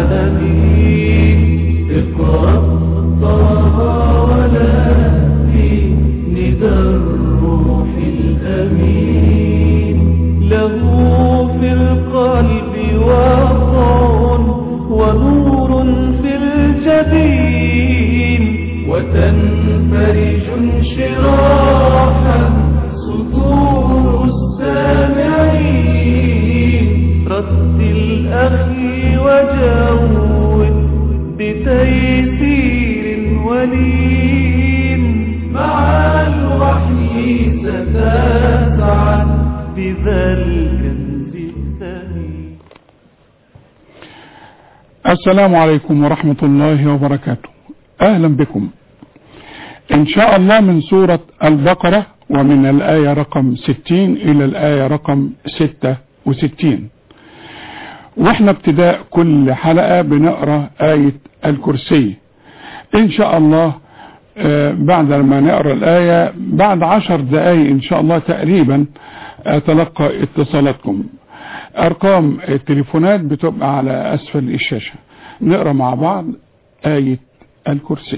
أمين اقرأ طه ولهدي ندى الروح الأمين له في القلب وقع ونور في الجبين وتنفرج انشراحا صدور السامعين رتل أخي وجود بتيسير ولين مع الوحي ستسعد بذا الكنز الثمين السلام عليكم ورحمة الله وبركاته أهلا بكم إن شاء الله من سورة البقرة ومن الآية رقم 60 إلى الآية رقم 66 واحنا ابتداء كل حلقة بنقرأ آية الكرسي إن شاء الله آه، بعد ما نقرأ الآية بعد عشر دقايق إن شاء الله تقريبا أتلقى اتصالاتكم أرقام التليفونات بتبقى على أسفل الشاشة نقرأ مع بعض آية الكرسي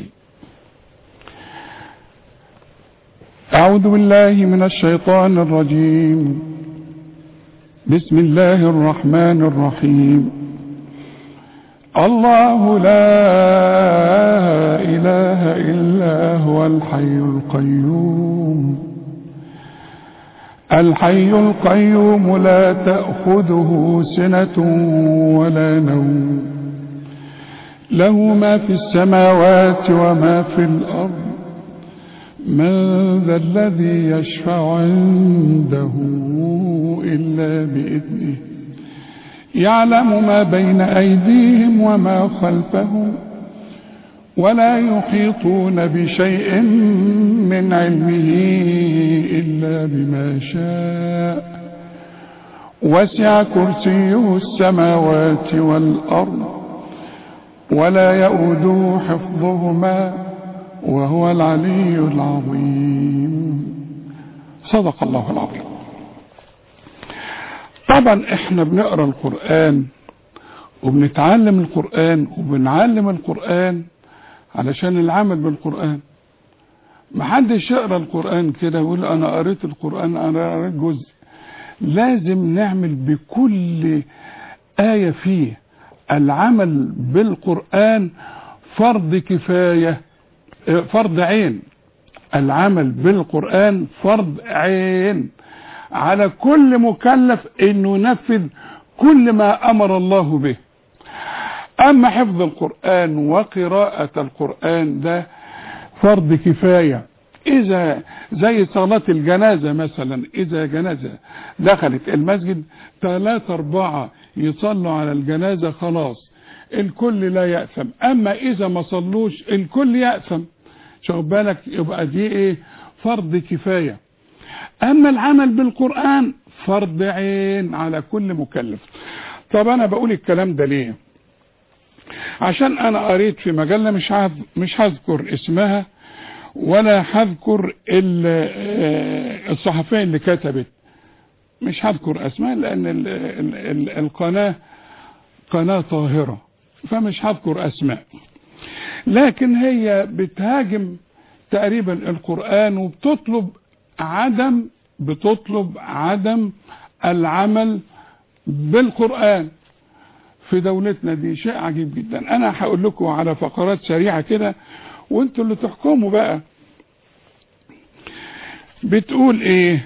أعوذ بالله من الشيطان الرجيم بسم الله الرحمن الرحيم الله لا إله إلا هو الحي القيوم الحي القيوم لا تأخذه سنة ولا نوم له ما في السماوات وما في الأرض من ذا الذي يشفع عنده إلا بإذنه يعلم ما بين أيديهم وما خلفهم ولا يحيطون بشيء من علمه إلا بما شاء وسع كرسيه السماوات والأرض ولا يؤوده حفظهما وهو العلي العظيم صدق الله العظيم طبعا احنا بنقرا القرآن وبنتعلم القرآن وبنعلم القرآن علشان العمل بالقرآن محدش يقرا القرآن كده ويقول انا قريت القرآن انا قريت جزء لازم نعمل بكل آية فيه العمل بالقرآن فرض كفاية فرض عين العمل بالقرآن فرض عين على كل مكلف انه ينفذ كل ما امر الله به اما حفظ القرآن وقراءة القرآن ده فرض كفاية اذا زي صلاة الجنازة مثلا اذا جنازة دخلت المسجد ثلاثة اربعة يصلوا على الجنازة خلاص الكل لا يأثم اما اذا ما صلوش الكل يأثم شوف بالك يبقى دي ايه فرض كفاية اما العمل بالقرآن فرض عين على كل مكلف طب انا بقول الكلام ده ليه عشان انا قريت في مجلة مش عايز مش هذكر اسمها ولا هذكر الصحفية اللي كتبت مش هذكر اسماء لان ال ال ال القناة قناة طاهرة فمش هذكر اسماء لكن هي بتهاجم تقريبا القرآن وبتطلب عدم بتطلب عدم العمل بالقرآن في دولتنا دي شيء عجيب جدا انا هقول لكم على فقرات سريعة كده وانتوا اللي تحكموا بقى بتقول ايه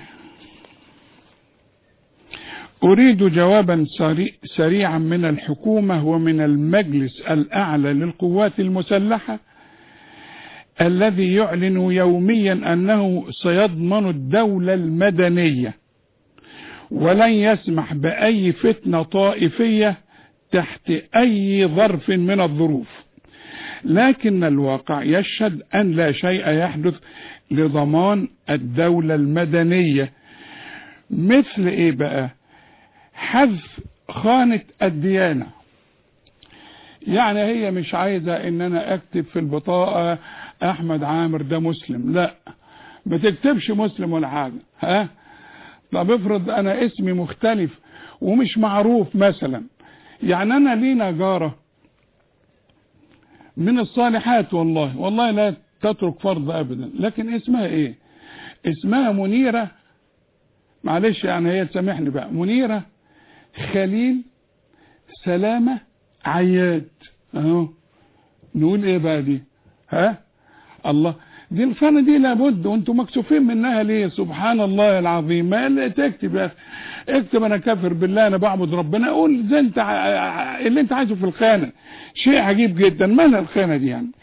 اريد جوابا سريعا من الحكومة ومن المجلس الاعلى للقوات المسلحة الذي يعلن يوميا انه سيضمن الدولة المدنية ولن يسمح باي فتنة طائفية تحت اي ظرف من الظروف لكن الواقع يشهد ان لا شيء يحدث لضمان الدولة المدنية مثل ايه بقى حذف خانة الديانة يعني هي مش عايزة ان انا اكتب في البطاقة احمد عامر ده مسلم لا ما تكتبش مسلم ولا حاجة ها طب افرض انا اسمي مختلف ومش معروف مثلا يعني انا لينا جارة من الصالحات والله والله لا تترك فرض ابدا لكن اسمها ايه اسمها منيرة معلش يعني هي تسامحني بقى منيرة خليل سلامة عياد اهو نقول ايه بقى دي ها الله دي الخانة دي لابد وانتم مكسوفين منها ليه سبحان الله العظيم ما اللي تكتب يا اخي اكتب انا كافر بالله انا بعبد ربنا قول زي انت ع- اللي انت عايزه في الخانة شيء عجيب جدا مالها الخانة دي يعني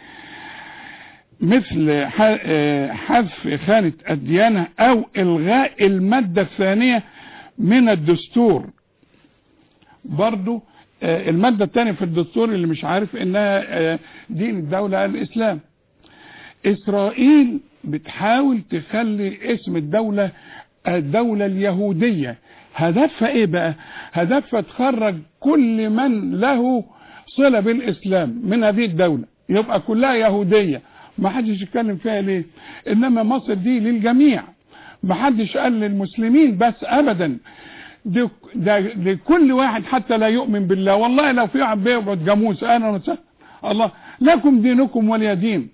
مثل ح- آه، حذف خانة الديانة او الغاء المادة الثانية من الدستور برضو آه، المادة الثانية في الدستور اللي مش عارف انها آه، دين الدولة الاسلام اسرائيل بتحاول تخلي اسم الدولة الدولة اليهودية هدفها ايه بقى هدفها تخرج كل من له صلة بالاسلام من هذه الدولة يبقى كلها يهودية ما حدش يتكلم فيها ليه انما مصر دي للجميع ما حدش قال للمسلمين بس ابدا ده, ده لكل واحد حتى لا يؤمن بالله والله لو في واحد بيقعد جاموس انا وسهلا الله لكم دينكم ولي دين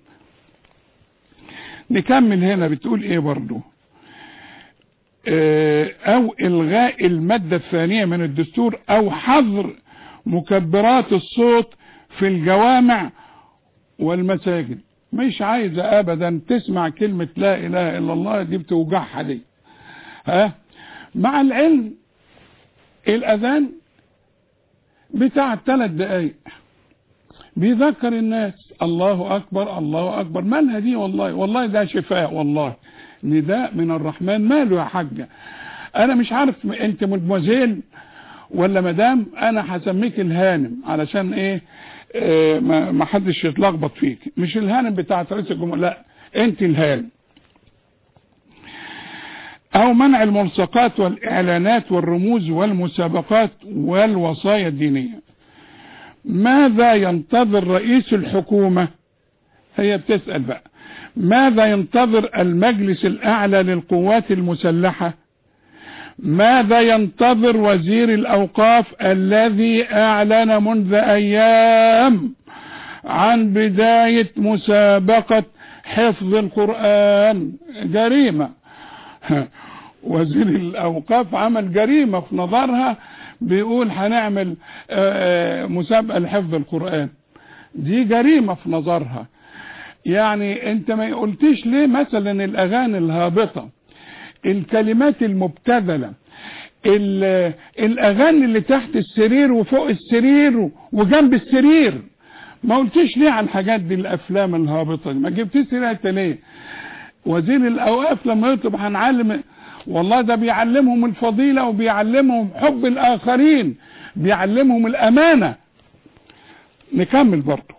نكمل هنا بتقول ايه برضو آه، او الغاء المادة الثانية من الدستور او حظر مكبرات الصوت في الجوامع والمساجد مش عايزة ابدا تسمع كلمة لا اله الا الله دي بتوجعها دي ها مع العلم الاذان بتاع ثلاث دقايق بيذكر الناس الله اكبر الله اكبر مالها دي والله والله ده شفاء والله نداء من الرحمن ماله يا حاجة انا مش عارف انت مدموزيل ولا مدام انا هسميك الهانم علشان ايه آه ما ما حدش يتلخبط فيك مش الهانم بتاعت رئيس الجمهورية لا انت الهانم او منع الملصقات والاعلانات والرموز والمسابقات والوصايا الدينيه ماذا ينتظر رئيس الحكومة هي بتسأل بقى ماذا ينتظر المجلس الأعلى للقوات المسلحة ماذا ينتظر وزير الأوقاف الذي أعلن منذ أيام عن بداية مسابقة حفظ القرآن جريمة وزير الأوقاف عمل جريمة في نظرها بيقول هنعمل آه، مسابقة لحفظ القرآن دي جريمة في نظرها يعني انت ما قلتيش ليه مثلا الاغاني الهابطة الكلمات المبتذلة ال- الاغاني اللي تحت السرير وفوق السرير وجنب السرير ما قلتيش ليه عن الحاجات دي الافلام الهابطة دي ما جبتيش سيرتها ليه وزير الاوقاف لما يطلب هنعلم والله ده بيعلمهم الفضيلة وبيعلمهم حب الاخرين بيعلمهم الامانة نكمل برضو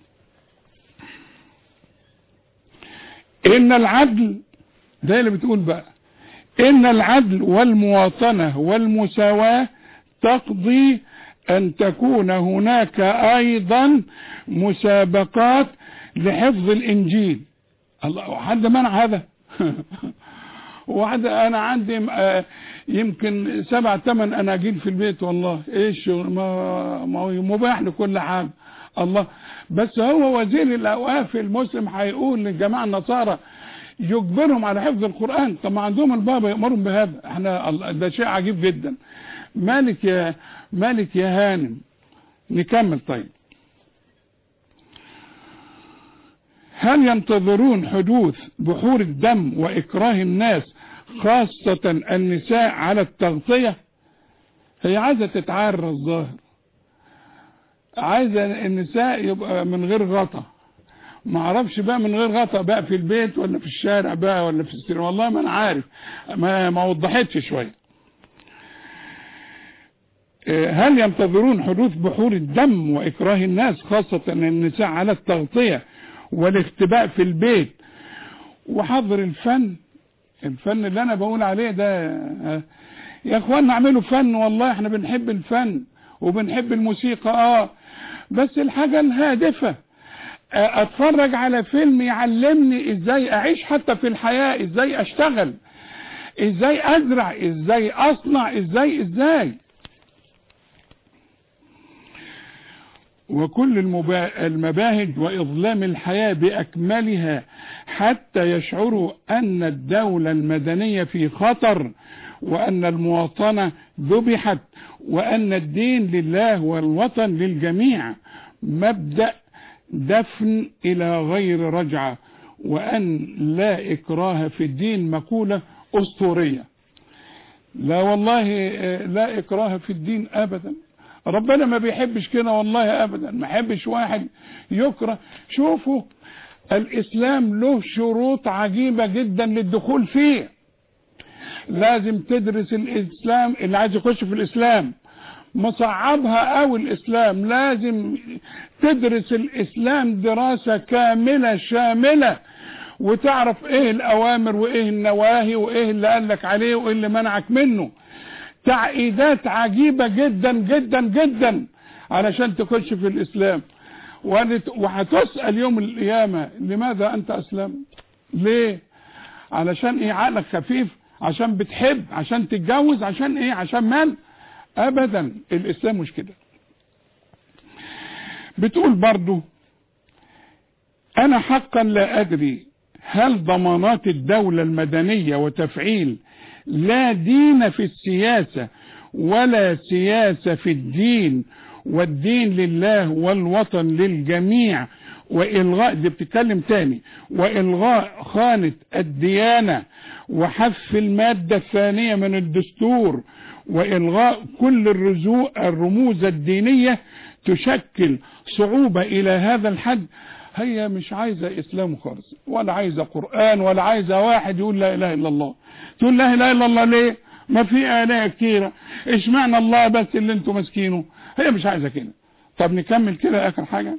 ان العدل ده اللي بتقول بقى ان العدل والمواطنة والمساواة تقضي ان تكون هناك ايضا مسابقات لحفظ الانجيل الله حد منع هذا واحد انا عندي آه، يمكن سبع ثمان اناجيل في البيت والله ايش ما ما هو مباح لكل حاجه الله بس هو وزير الاوقاف المسلم هيقول للجماعه النصارى يجبرهم على حفظ القران طب ما عندهم البابا يامرهم بهذا احنا الله- ده شيء عجيب جدا مالك يا مالك يا هانم نكمل طيب هل ينتظرون حدوث بحور الدم وإكراه الناس خاصة النساء على التغطية هي عايزة تتعرى الظاهر عايزة النساء يبقى من غير غطا ما اعرفش بقى من غير غطا بقى في البيت ولا في الشارع بقى ولا في السير والله ما انا عارف ما, ما وضحتش شوية آه، هل ينتظرون حدوث بحور الدم وإكراه الناس خاصة النساء على التغطية والاختباء في البيت وحظر الفن الفن اللي انا بقول عليه ده آه، يا اخوانا اعملوا فن والله احنا بنحب الفن وبنحب الموسيقى اه بس الحاجة الهادفة آه، اتفرج على فيلم يعلمني ازاي اعيش حتى في الحياة ازاي اشتغل ازاي ازرع ازاي اصنع ازاي ازاي وكل المبا- المباهج وإظلام الحياة بأكملها حتى يشعروا أن الدولة المدنية في خطر وأن المواطنة ذبحت وأن الدين لله والوطن للجميع مبدأ دفن إلى غير رجعة وأن لا إكراه في الدين مقولة أسطورية لا والله آه، لا إكراه في الدين أبدا ربنا ما بيحبش كده والله أبدا ما يحبش واحد يكره شوفوا الإسلام له شروط عجيبة جدا للدخول فيه لازم تدرس الإسلام اللي عايز يخش في الإسلام مصعبها قوي الإسلام لازم تدرس الإسلام دراسة كاملة شاملة وتعرف ايه الأوامر وايه النواهي وايه اللي قالك عليه وايه اللي منعك منه تعقيدات عجيبة جدا جدا جدا علشان تخش في الإسلام وهت- وهتسأل يوم القيامة لماذا أنت أسلمت ليه علشان ايه عقلك خفيف عشان بتحب عشان تتجوز عشان ايه عشان مال ابدا الاسلام مش كده بتقول برضو انا حقا لا ادري هل ضمانات الدولة المدنية وتفعيل لا دين في السياسة ولا سياسة في الدين والدين لله والوطن للجميع وإلغاء دي بتتكلم تاني وإلغاء خانة الديانة وحذف المادة الثانية من الدستور وإلغاء كل الرزو- الرموز الدينية تشكل صعوبة إلى هذا الحد هي مش عايزة إسلام خالص ولا عايزة قرآن ولا عايزة واحد يقول لا إله إلا الله تقول لا إله إلا الله ليه ما في آلهة كتيرة اشمعنى الله بس اللي انتوا ماسكينه هي مش عايزة كده طب نكمل كده آخر حاجة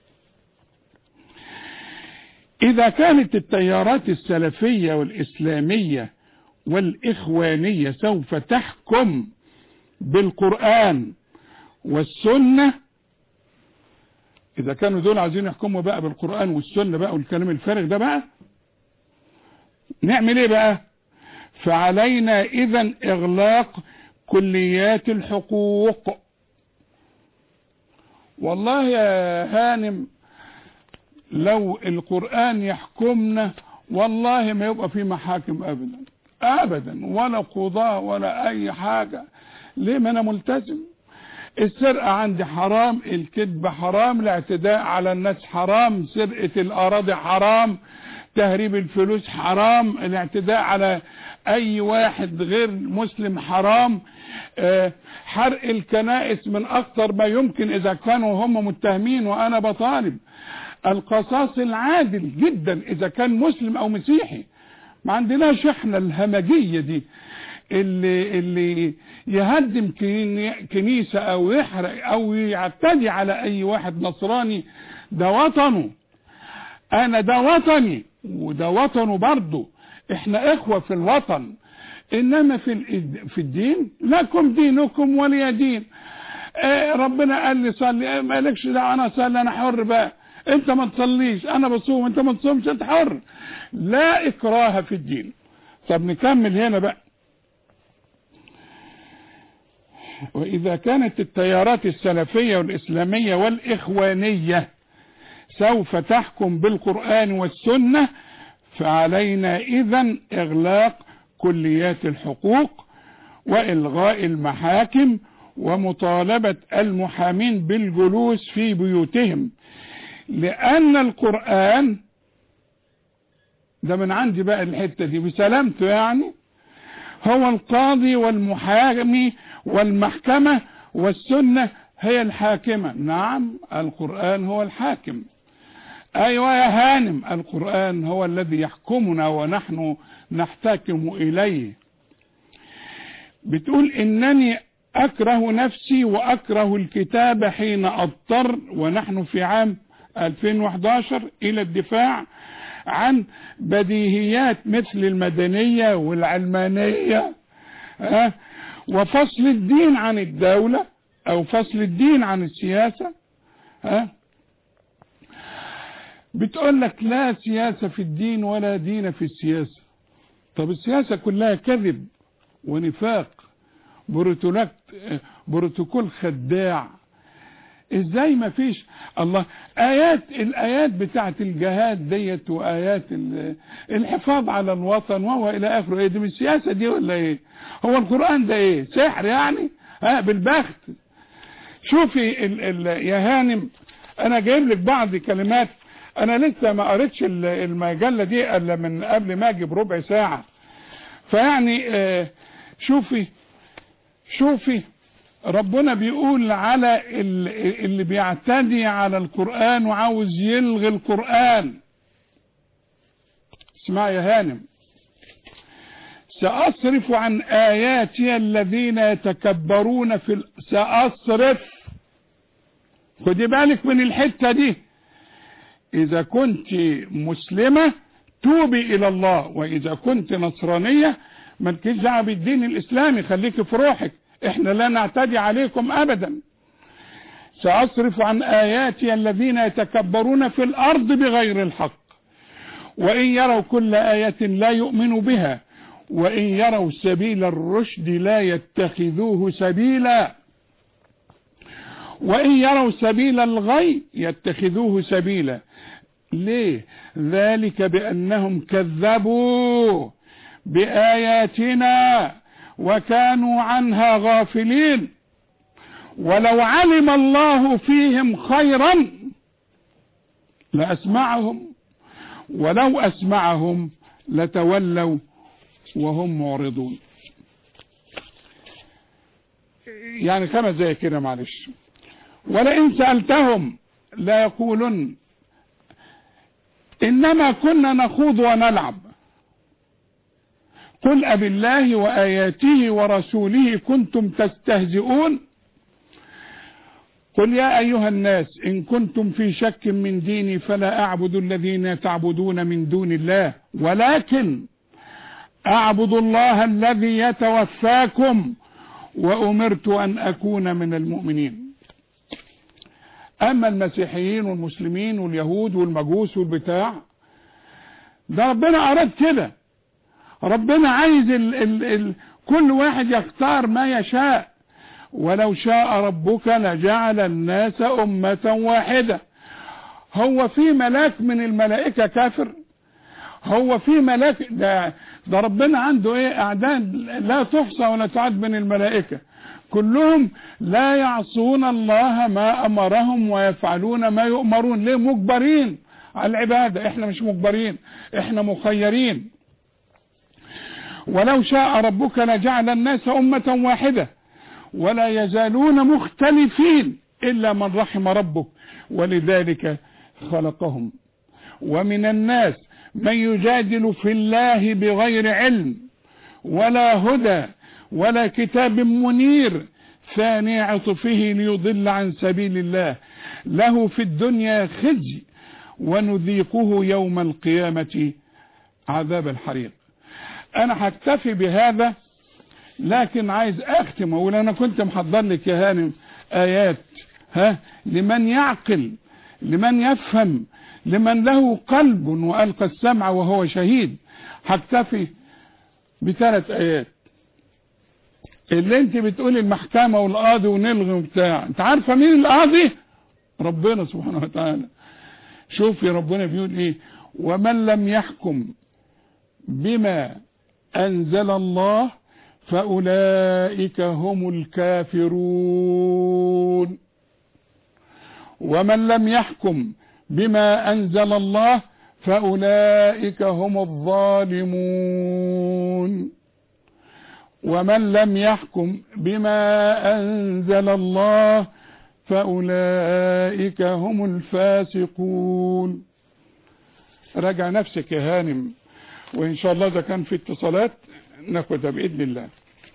إذا كانت التيارات السلفية والإسلامية والإخوانية سوف تحكم بالقرآن والسنة إذا كانوا دول عايزين يحكموا بقى بالقرآن والسنة بقى والكلام الفارغ ده بقى نعمل إيه بقى فعلينا إذا إغلاق كليات الحقوق والله يا هانم لو القرآن يحكمنا والله ما يبقى في محاكم أبدا أبدا ولا قضاء ولا أي حاجة ليه ما أنا ملتزم السرقة عندي حرام الكذب حرام الاعتداء على الناس حرام سرقة الأراضي حرام تهريب الفلوس حرام الاعتداء على أي واحد غير مسلم حرام آه، حرق الكنائس من أكثر ما يمكن إذا كانوا هم متهمين وأنا بطالب القصاص العادل جدا إذا كان مسلم أو مسيحي ما عندناش احنا الهمجية دي اللي اللي يهدم كني- كنيسة او يحرق او يعتدي على اي واحد نصراني ده وطنه انا ده وطني وده وطنه برضه احنا اخوة في الوطن انما في ال- في الدين لكم دينكم ولي دين آه، ربنا قال لي صلي آه، مالكش دعوه انا اصلي انا حر بقى انت ما تصليش انا بصوم انت ما تصومش انت حر لا اكراه في الدين طب نكمل هنا بقى واذا كانت التيارات السلفية والاسلامية والاخوانية سوف تحكم بالقرآن والسنة فعلينا اذا اغلاق كليات الحقوق والغاء المحاكم ومطالبة المحامين بالجلوس في بيوتهم لان القرآن ده من عندي بقى الحتة دي بسلامته يعني هو القاضي والمحامي والمحكمة والسنة هي الحاكمة نعم القرآن هو الحاكم أيوة يا هانم القرآن هو الذي يحكمنا ونحن نحتكم إليه بتقول إنني أكره نفسي وأكره الكتاب حين أضطر ونحن في عام 2011 إلى الدفاع عن بديهيات مثل المدنية والعلمانية ها وفصل الدين عن الدولة أو فصل الدين عن السياسة ها بتقول لك لا سياسة في الدين ولا دين في السياسة طب السياسة كلها كذب ونفاق بروتولاك بروتوكول خداع ازاي ما فيش الله ايات الايات بتاعت الجهاد ديت وايات ال- الحفاظ على الوطن وهو الى اخره ايه دي من السياسه دي ولا ايه هو القران ده ايه سحر يعني ها بالبخت شوفي ال ال يا هانم انا جايب لك بعض كلمات انا لسه ما قريتش ال- المجله دي الا من قبل ما اجي بربع ساعه فيعني آه شوفي شوفي ربنا بيقول على ال- اللي بيعتدي على القرآن وعاوز يلغي القرآن اسمع يا هانم سأصرف عن آياتي الذين يتكبرون في ال... سأصرف خدي بالك من الحتة دي إذا كنت مسلمة توبي إلى الله وإذا كنت نصرانية ما تكيش دعوة بالدين الإسلامي خليكي في روحك احنا لا نعتدي عليكم أبدا سأصرف عن آياتي الذين يتكبرون في الأرض بغير الحق وإن يروا كل آية لا يؤمنوا بها وإن يروا سبيل الرشد لا يتخذوه سبيلا وإن يروا سبيل الغي يتخذوه سبيلا ليه ذلك بأنهم كذبوا بآياتنا وكانوا عنها غافلين ولو علم الله فيهم خيرا لأسمعهم ولو أسمعهم لتولوا وهم معرضون يعني خمس زي كده معلش ولئن سألتهم لا يقولن إنما كنا نخوض ونلعب قل أب الله وآياته ورسوله كنتم تستهزئون قل يا أيها الناس إن كنتم في شك من ديني فلا أعبد الذين تعبدون من دون الله ولكن أعبد الله الذي يتوفاكم وأمرت أن أكون من المؤمنين أما المسيحيين والمسلمين واليهود والمجوس والبتاع ده ربنا أراد كده ربنا عايز ال ال ال كل واحد يختار ما يشاء ولو شاء ربك لجعل الناس أمة واحدة هو في ملاك من الملائكة كافر هو في ملاك ده, ده ربنا عنده ايه اعداد لا تحصى ولا تعد من الملائكة كلهم لا يعصون الله ما امرهم ويفعلون ما يؤمرون ليه مجبرين على العبادة احنا مش مجبرين احنا مخيرين ولو شاء ربك لجعل الناس أمة واحدة ولا يزالون مختلفين إلا من رحم ربك ولذلك خلقهم ومن الناس من يجادل في الله بغير علم ولا هدى ولا كتاب منير ثاني عطفه ليضل عن سبيل الله له في الدنيا خزي ونذيقه يوم القيامة عذاب الحريق انا هكتفي بهذا لكن عايز اختم اقول انا كنت محضر لك يا هانم ايات ها لمن يعقل لمن يفهم لمن له قلب والقى السمع وهو شهيد هكتفي بثلاث ايات اللي انت بتقولي المحكمة والقاضي ونلغي وبتاع انت عارفة مين القاضي ربنا سبحانه وتعالى شوفي ربنا بيقول ايه ومن لم يحكم بما أنزل الله فأولئك هم الكافرون ومن لم يحكم بما أنزل الله فأولئك هم الظالمون ومن لم يحكم بما أنزل الله فأولئك هم الفاسقون راجع نفسك يا هانم وإن شاء الله إذا كان في اتصالات ناخدها بإذن الله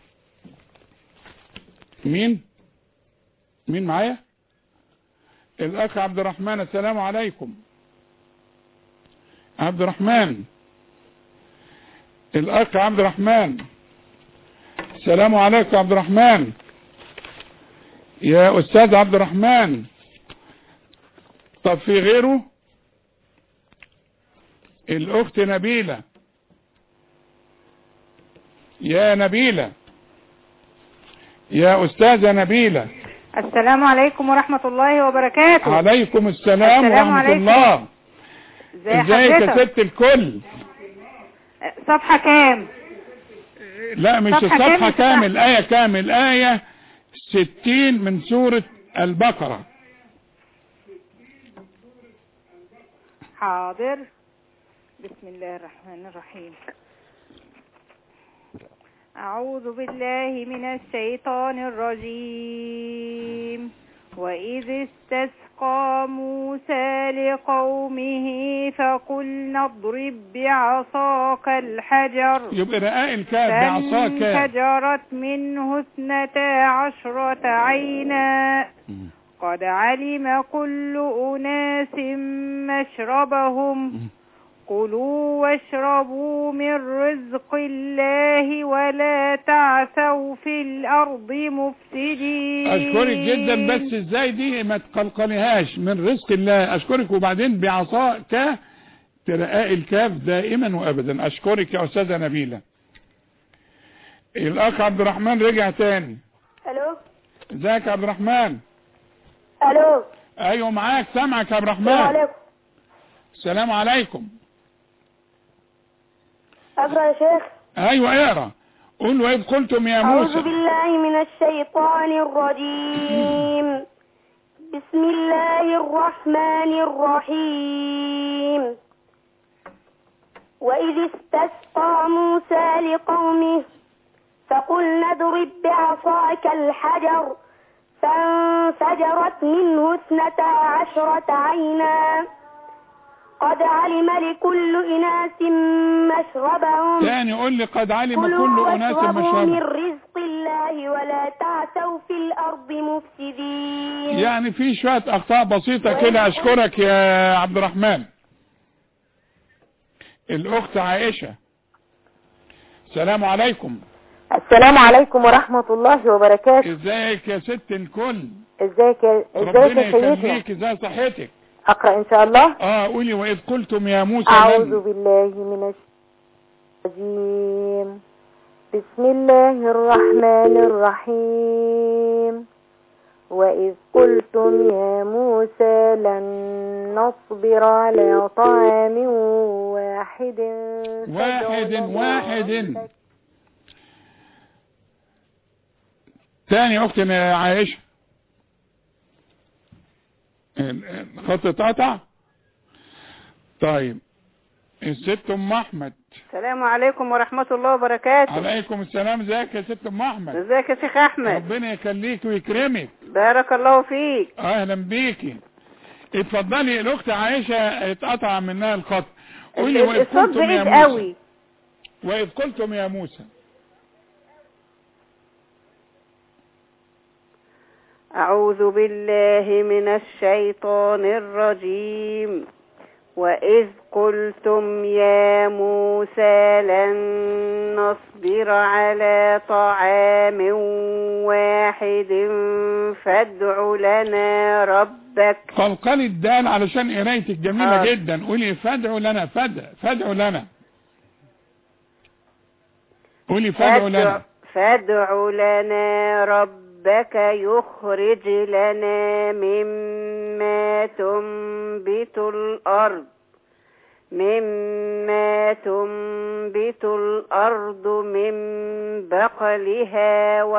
مين مين معايا الأخ عبد الرحمن السلام عليكم عبد الرحمن الأخ عبد الرحمن السلام عليكم عبد الرحمن يا أستاذ عبد الرحمن طب في غيره الأخت نبيلة يا نبيلة يا أستاذة نبيلة السلام عليكم ورحمة الله وبركاته عليكم السلام, السلام ورحمة عليكم. الله ازي ازيك يا حضرتك ست الكل صفحة كام لا مش صفحة الصفحة كام كامل آية كامل آية ستين من سورة البقرة حاضر بسم الله الرحمن الرحيم أعوذ بالله من الشيطان الرجيم وإذ استسقى موسى لقومه فقلنا اضرب بعصاك الحجر يبقى رقاء الكاف بعصاك فانفجرت منه اثنتا عشرة عينا قد علم كل أناس مشربهم كلوا واشربوا من رزق الله ولا تعثوا في الأرض مفسدين اشكرك جدا بس ازاي دي ما تقلقليهاش من رزق الله اشكرك وبعدين بعصاك ترقاء الكاف دائما وابدا اشكرك يا استاذه نبيله الاخ عبد الرحمن رجع تاني الو ازيك يا عبد الرحمن الو ايوه معاك سامعك يا عبد السلام الرحمن عليكم السلام عليكم اقرا يا شيخ ايوه اقرا قول واذ قلتم يا اعوذ موسى بالله من الشيطان الرجيم بسم الله الرحمن الرحيم واذ استسقى موسى لقومه فقلنا اضرب بعصاك الحجر فانفجرت منه اثنتا عشرة عينا قد علم لكل إناس مشربهم تاني قول لي قد علم كلوا كل اناس واشربوا من مشربا رزق الله ولا تعثوا في الأرض مفسدين يعني في شوية اخطاء بسيطة كده اشكرك يا عبد الرحمن الاخت عائشة السلام عليكم السلام عليكم ورحمة الله وبركاته ازيك يا ست الكل ازيك يا ازيك ربنا يا سيدنا يخليك ازاي صحتك اقرأ ان شاء الله اه قولي واذ قلتم يا موسى اعوذ لن بالله من الرجيم بسم الله الرحمن الرحيم وإذ قلتم يا موسى لن نصبر على طعام واحد واحد فادع لنا واحد ربك تاني اختي يا عائشة الخط اتقطع طيب الست ام احمد السلام عليكم ورحمة الله وبركاته عليكم السلام ازيك يا ست ام احمد ازيك يا شيخ أحمد ربنا يخليك ويكرمك بارك الله فيك اهلا بيكي اتفضلي الاخت عائشة اتقطع منها الخط قولي واذ الصوت قلتم يا بعيد موسى قوي واذ قلتم يا موسى أعوذ بالله من الشيطان الرجيم وإذ قلتم يا موسى لن نصبر على طعام واحد فادع لنا ربك قلقلي الدال علشان قرايتك جميلة حاضر. جدا قولي فادعوا لنا فدع فادعوا لنا قولي فادعوا لنا فادع لنا ربك يخرج لنا مما تنبت الأرض مما تنبت الأرض من بقلها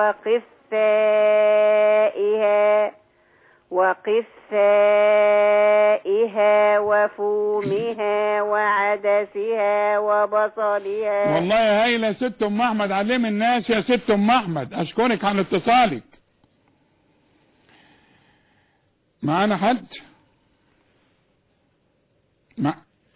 وقثائها وقثائها وفومها وعدسها وبصلها والله يا هايلة يا ست ام احمد علم الناس يا ست ام احمد اشكرك على اتصالك معانا حد مع...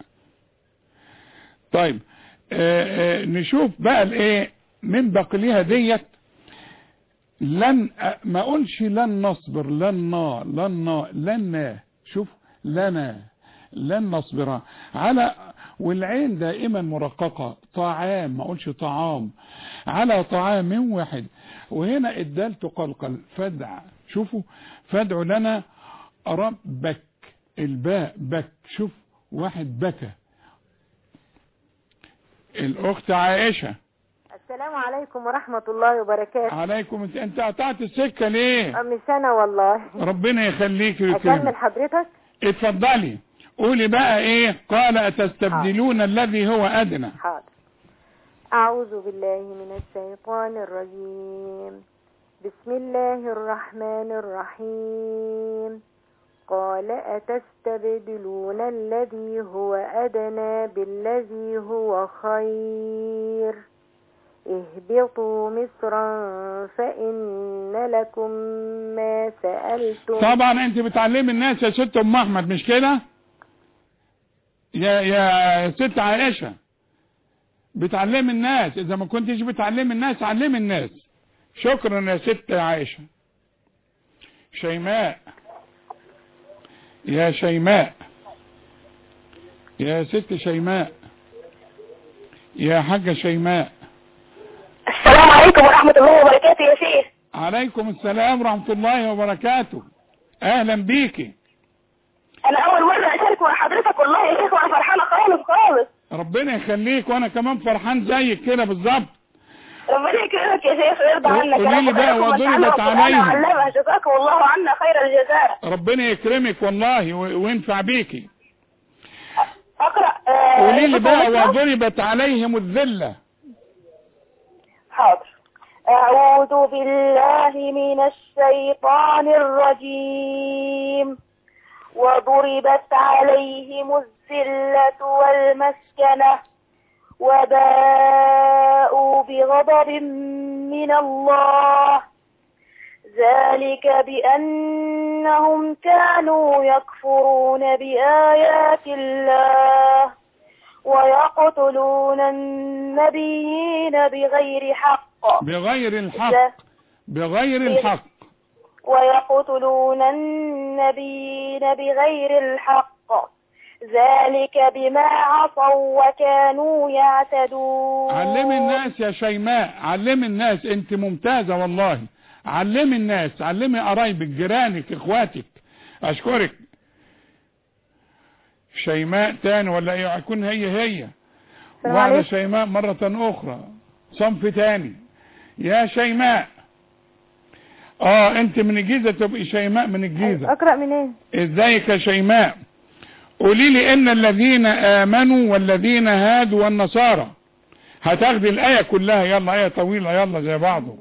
طيب آه آه نشوف بقى الايه من بقليها ديت لن آه، ما اقولش لن نصبر لن نا لن نا لن شوف لنا لن نصبر على والعين دائما مرققة طعام ما اقولش طعام على طعام واحد وهنا الدال تقلقل فدع شوفوا فادعوا لنا ربك الباء بك شوف واحد بكى الاخت عائشة السلام عليكم ورحمة الله وبركاته عليكم انت انت قطعت السكة ليه مش أنا والله ربنا يخليك أكمل ويكرمك حضرتك اتفضلي قولي بقى ايه قال اتستبدلون الذي هو ادنى حاضر أعوذ بالله من الشيطان الرجيم بسم الله الرحمن الرحيم قال أتستبدلون الذي هو أدنى بالذي هو خير اهبطوا مصرا فإن لكم ما سألتم طبعا انت بتعلمي الناس يا ست ام احمد مش كده يا يا ست عائشة بتعلمي الناس اذا ما كنتش بتعلمي الناس علمي الناس شكرا يا ست عائشة شيماء يا شيماء يا ست شيماء يا حاجة شيماء السلام عليكم ورحمة الله وبركاته يا شيخ عليكم السلام ورحمة الله وبركاته اهلا بيكي أنا أول مرة أشارك مع حضرتك والله يا شيخ وأنا فرحانة خالص خالص ربنا يخليك وانا كمان فرحان زيك كده بالظبط ربنا يكرمك يا شيخ ويرضى عنك يا قولي لي رب بقى ويرحمك وضربت ويجعلها عليهم. القرآن علمها جزاكم الله عنا خير الجزاء ربنا يكرمك والله و- وينفع بيكي أقرأ آه، قولي لي بقى بسم الله. وضربت عليهم الذلة حاضر أعوذ بالله من الشيطان الرجيم وضربت عليهم الذلة والمسكنة وباءوا بغضب من الله ذلك بأنهم كانوا يكفرون بآيات الله ويقتلون النبيين بغير حق بغير الحق بغير الحق ويقتلون النبيين بغير الحق ذلك بما عصوا وكانوا يعتدون علمي الناس يا شيماء علمي الناس انت ممتازة والله علمي الناس علمي قرايبك جيرانك اخواتك اشكرك شيماء تاني ولا ايه هيكون هي هي السلام وعلى عليكم. شيماء مرة اخرى صنف تاني يا شيماء اه انت من الجيزة تبقي شيماء من الجيزة أقرأ منين ازيك يا شيماء قولي لي ان الذين امنوا والذين هادوا والنصارى هتاخدي الايه كلها يلا ايه طويله يلا زي بعضه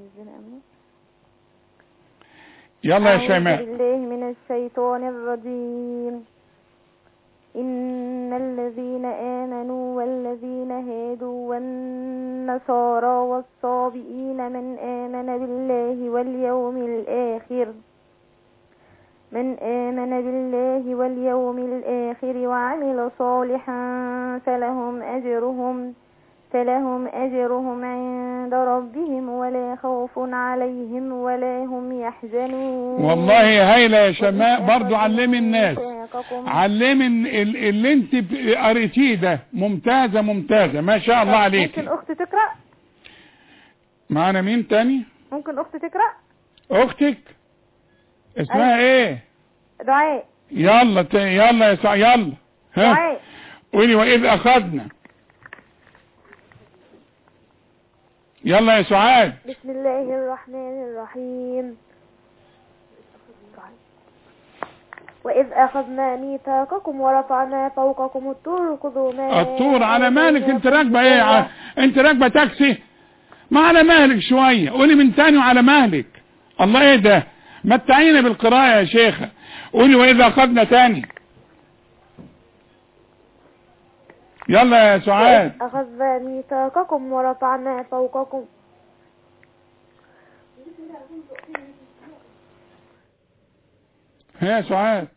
يلا يا أعوذ شيماء بالله من الشيطان الرجيم إن الذين آمنوا والذين هادوا والنصارى والصابئين من آمن بالله واليوم الآخر من آمن بالله واليوم الآخر وعمل صالحا فلهم أجرهم فلهم أجرهم عند ربهم ولا خوف عليهم ولا هم يحزنون والله يا هايله يا شيماء برضو علمي الناس ميثاقكم علمي ال- اللي انت ب- قريتيه ده ممتازه ممتازه ما شاء الله عليك ممكن أخت تقرأ معانا مين تاني ممكن أخت تقرأ اختك اسمها ايه دعاء يلا ت... يلا يا سع... يلا ها دعاء قولي واذ اخذنا يلا يا سعاد بسم الله الرحمن الرحيم وإذ أخذنا ميثاقكم ورفعنا فوقكم الطور خذوا ما الطور على مالك انت آتيناكم راكبه ايه ع- انت راكبه تاكسي ما على مهلك شويه قولي من تاني وعلى مهلك الله ايه ده متعينا بالقراءه يا شيخه قولي واذا اخذنا تاني يلا يا سعاد وإذ أخذنا ميثاقكم ورفعنا فوقكم ها يا سعاد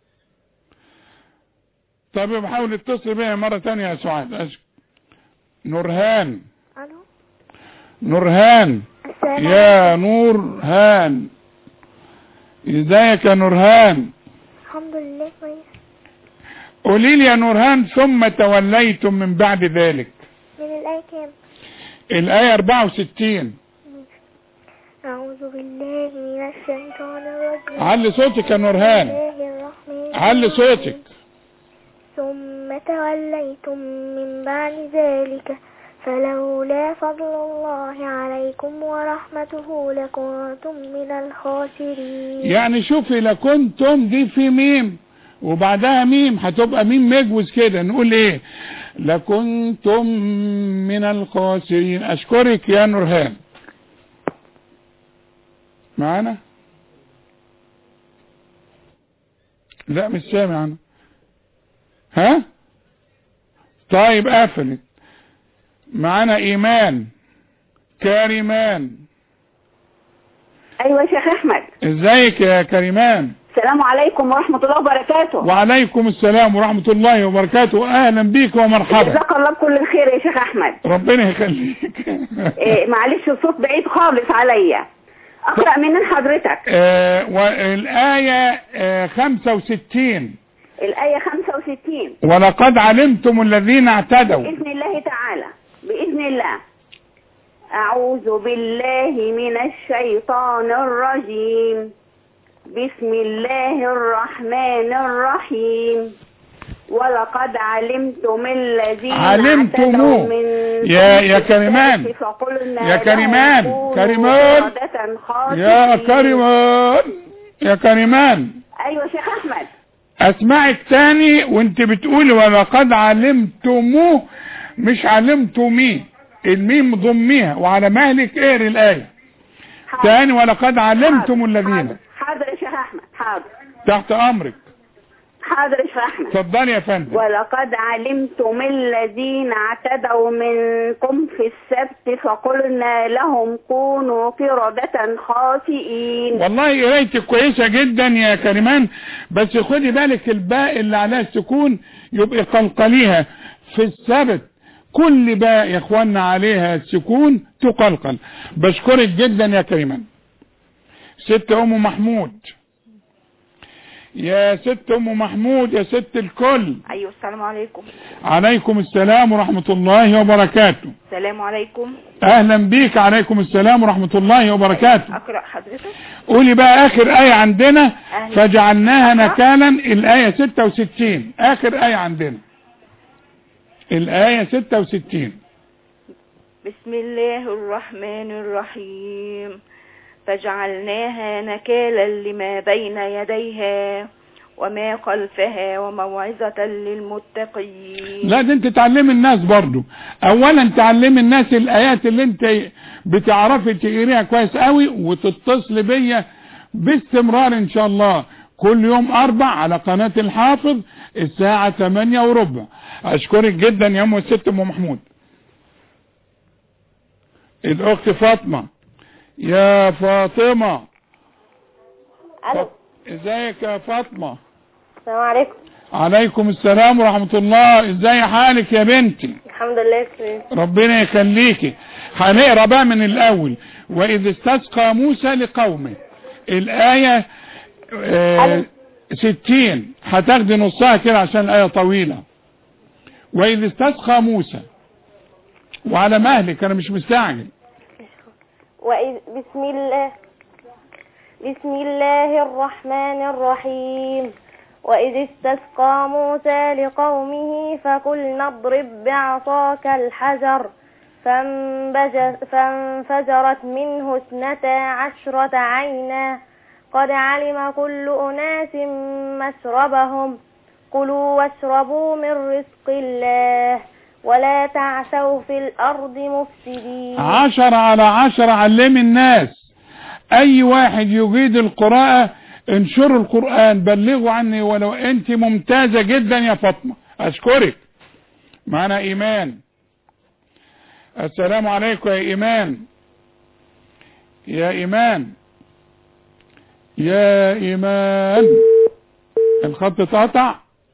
طب بحاول اتصل بيها مرة تانية يا سعاد أشك. نورهان ألو نورهان السلام يا نورهان ازيك يا نورهان الحمد لله كويس قولي لي يا نورهان ثم توليتم من بعد ذلك من الآية كام الآية 64 أعوذ بالله من الشيطان الرجيم علي صوتك يا نورهان الله الرحمن علي صوتك ثم توليتم من بعد ذلك فلولا فضل الله عليكم ورحمته لكنتم من الخاسرين يعني شوفي لكنتم دي في ميم وبعدها ميم هتبقى ميم مجوز كده نقول ايه لكنتم من الخاسرين اشكرك يا نورهان معانا لا مش سامع انا ها طيب قفلت معانا ايمان كريمان ايوه يا شيخ احمد ازيك يا كريمان السلام عليكم ورحمه الله وبركاته وعليكم السلام ورحمة الله وبركاته اهلا بيك ومرحبا جزاك الله بكل الخير يا شيخ احمد ربنا يخليك إيه معلش الصوت بعيد خالص عليا اقرا منين حضرتك آه والآية آه 65 الايه 65 ولقد علمتم الذين اعتدوا باذن الله تعالى باذن الله اعوذ بالله من الشيطان الرجيم بسم الله الرحمن الرحيم ولقد علمتم الذين علمتموه. اعتدوا منكم يا- يا في كريمان. السبت فقلنا يا لهم كريمان. كونوا كريمان. قردة خاسئين. يا كريمان يا كريمان ايوه يا شيخ احمد اسمعك تاني وانت بتقولي ولقد علمتموه مش علمتميه الميم ضميها وعلى مهلك اقري الآية حاضر. تاني ولقد علمتم حاضر. الذين حاضر يا شيخ احمد حاضر تحت امرك حاضر يا شيخ احمد اتفضلي يا فندم ولقد علمتم الذين اعتدوا منكم في السبت فقلنا لهم كونوا قردة خاسئين والله قرايتك كويسة جدا يا كريمان بس خدي بالك الباء اللي عليها السكون يبقى قلقليها في السبت كل باء يا اخوانا عليها السكون تقلقل بشكرك جدا يا كريمان ست ام محمود يا ست ام محمود يا ست الكل ايوه السلام عليكم عليكم السلام ورحمة الله وبركاته السلام عليكم اهلا بيك عليكم السلام ورحمة الله وبركاته اقرا حضرتك قولي بقى اخر اية عندنا أهلا. فجعلناها نكالا الاية 66 اخر اية عندنا الاية 66 بسم الله الرحمن الرحيم فجعلناها نكالا لما بين يديها وما خلفها وموعظة للمتقين لا ده انت تعلمي الناس برضو اولا تعلمي الناس الايات اللي انت بتعرفي تقريها كويس قوي وتتصل بيا باستمرار ان شاء الله كل يوم اربع على قناة الحافظ الساعة 8 وربع اشكرك جدا يا ام الست ام محمود الاخت فاطمة يا فاطمة الو ازيك يا فاطمة السلام عليكم عليكم السلام ورحمة الله ازاي حالك يا بنتي الحمد لله كويس ربنا يخليكي هنقرا بقى من الاول واذ استسقى موسى لقومه الايه آه ستين هتاخدي نصها كده عشان الايه طويله واذ استسقى موسى وعلى مهلك انا مش مستعجل وإذ بسم الله بسم الله الرحمن الرحيم وإذ استسقى موسى لقومه فقلنا اضرب بعصاك الحجر فانبج- فانفجرت منه اثنتا عشرة عينا قد علم كل أناس مشربهم كلوا واشربوا من رزق الله ولا تعثوا في الأرض مفسدين عشرة على عشرة علمي الناس اي واحد يجيد القراءة انشروا القرآن بلغوا عني ولو انت ممتازة جدا يا فاطمة اشكرك معنا ايمان السلام عليكم يا ايمان يا ايمان يا ايمان الخط اتقطع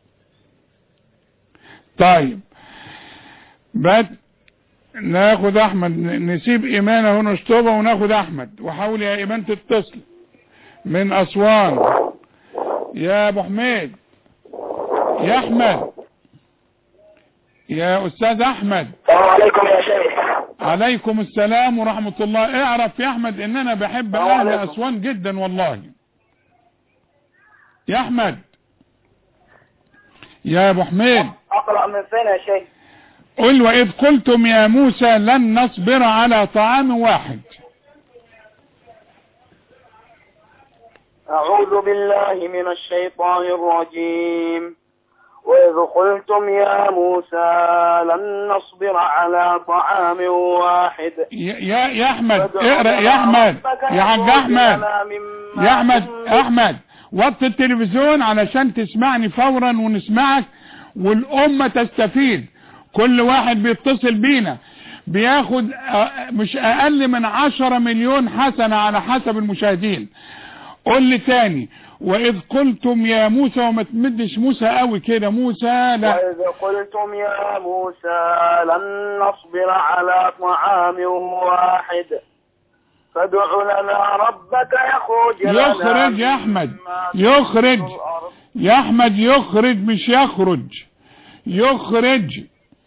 طيب بات ناخد احمد ن- نسيب ايمان اهو نشطبه وناخد احمد وحاول يا ايمان تتصل من اسوان يا ابو حميد يا احمد يا استاذ احمد السلام عليكم يا شيخ عليكم السلام ورحمة الله اعرف يا احمد ان انا بحب السلام اهل عليكم. اسوان جدا والله يا احمد يا ابو حميد اقرا من فين يا شيخ قل وإذ قلتم يا موسى لن نصبر على طعام واحد أعوذ بالله من الشيطان الرجيم وإذ قلتم يا موسى لن نصبر على طعام واحد يا يا يا احمد اقرا يا احمد يا حاج احمد يا احمد احمد وطي التلفزيون علشان تسمعني فورا ونسمعك والامه تستفيد كل واحد بيتصل بينا بياخد آه، مش اقل من عشرة مليون حسنة على حسب المشاهدين قول لي تاني واذ قلتم يا موسى وما تمدش موسى قوي كده موسى لا وإذ قلتم يا موسى لن نصبر على طعام واحد فادع لنا ربك يخرج لنا يخرج يا مما احمد يخرج تنبت الأرض. يا احمد يخرج مش يخرج يخرج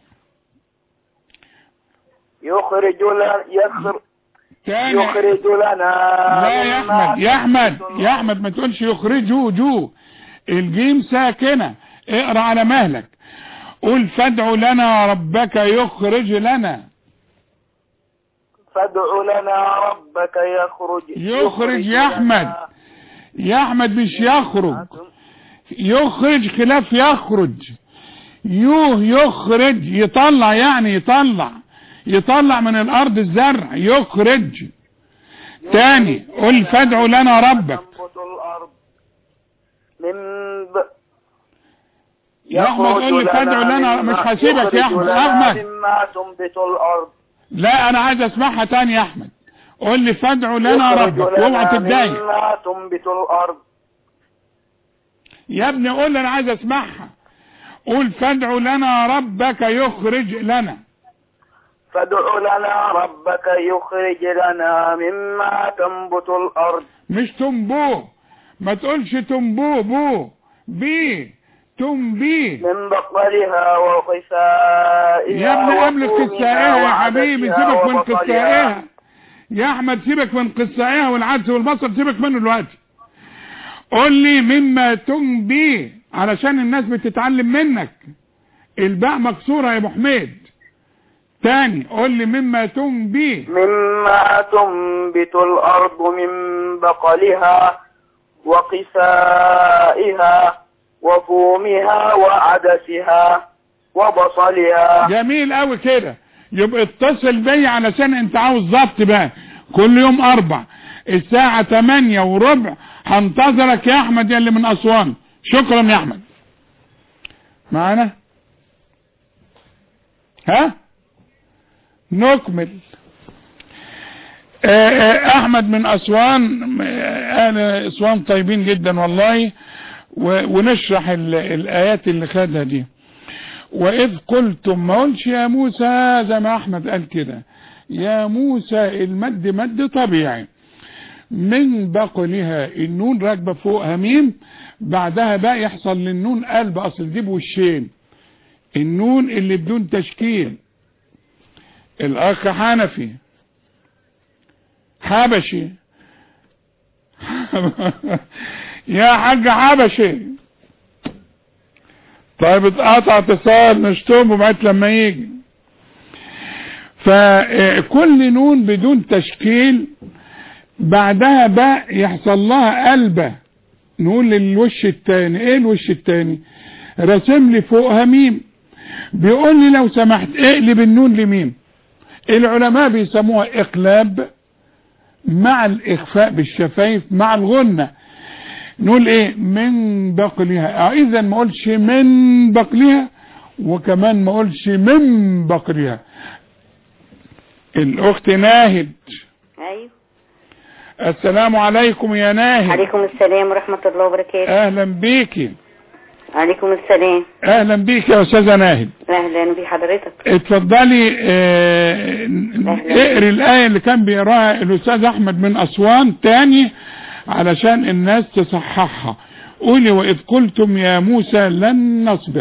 يخرج لنا يخر تاني يخرج لنا لا يا مما احمد يا احمد تنبت يا احمد ما تقولش يخرجوا جو الجيم ساكنة اقرا على مهلك قول فادع لنا ربك يخرج لنا فادع لنا ربك يخرج يخرج يا لنا أحمد. يا احمد مش يخرج يخرج خلاف يخرج يوه يخرج يطلع يعني يطلع يطلع من الارض الزرع يخرج تاني قل فادع لنا ربك تنبت الأرض من ب... يا أحمد قل لي فادع لنا مش مما- هسيبك يا يخرج أحمد لنا أحمد مما تنبت الأرض لا انا عايز اسمعها تاني يا احمد قل لي فادع لنا يخرج ربك لنا واوعى تتضايق مما تنبت الأرض يا ابني قول لي انا عايز اسمعها قول فادع لنا ربك يخرج لنا فادع لنا ربك يخرج لنا مما تنبت الأرض مش تنبوه ما تقولش تنبوه بو بي تنبيه من بقلها وقثائها يا ابني قبل وفومها قصائها يا حبيبي وعدسها سيبك من وبصلها. قصائها يا احمد سيبك من قصائها والعدس والبصل سيبك منه دلوقتي قول لي مما تنبيه علشان الناس بتتعلم منك الباء مكسورة يا ابو حميد تاني قول لي مما تنبيه مما تنبت الأرض من بقلها وقثائها وفومها وعدسها وبصلها جميل قوي كده يبقى اتصل بيا علشان انت عاوز ضبط بقى كل يوم اربع الساعة تمانية وربع هنتظرك يا احمد يا اللي من اسوان شكرا يا احمد معانا ها نكمل آه، آه، احمد من اسوان آه، اهل اسوان طيبين جدا والله و- ونشرح ال- الايات اللي خدها دي واذ قلتم ما قلش يا موسى زي ما احمد قال كده يا موسى المد مد طبيعي من بقلها النون راكبه فوقها ميم بعدها بقى يحصل للنون قلب اصل دي بوشين النون اللي بدون تشكيل الاخ حنفي حبشي يا حاج حبشي طيب اتقطع اتصال نشتمه بعد لما يجي فكل نون بدون تشكيل بعدها بقى يحصل لها قلبة نقول للوش التاني ايه الوش التاني رسم لي فوقها ميم بيقول لي لو سمحت اقلب النون لميم العلماء بيسموها اقلاب مع الاخفاء بالشفايف مع الغنة نقول ايه من بقلها اه اذا ما اقولش من بقلها وكمان ما اقولش من بقلها الاخت ناهد ايوه السلام عليكم يا ناهد عليكم السلام ورحمة الله وبركاته اهلا بيكي عليكم السلام اهلا بيكي يا استاذه ناهد اهلا بحضرتك اتفضلي اه اقري الايه اللي كان بيقراها الاستاذ احمد من اسوان تاني علشان الناس تصححها قولي واذ قلتم يا موسى لن نصبر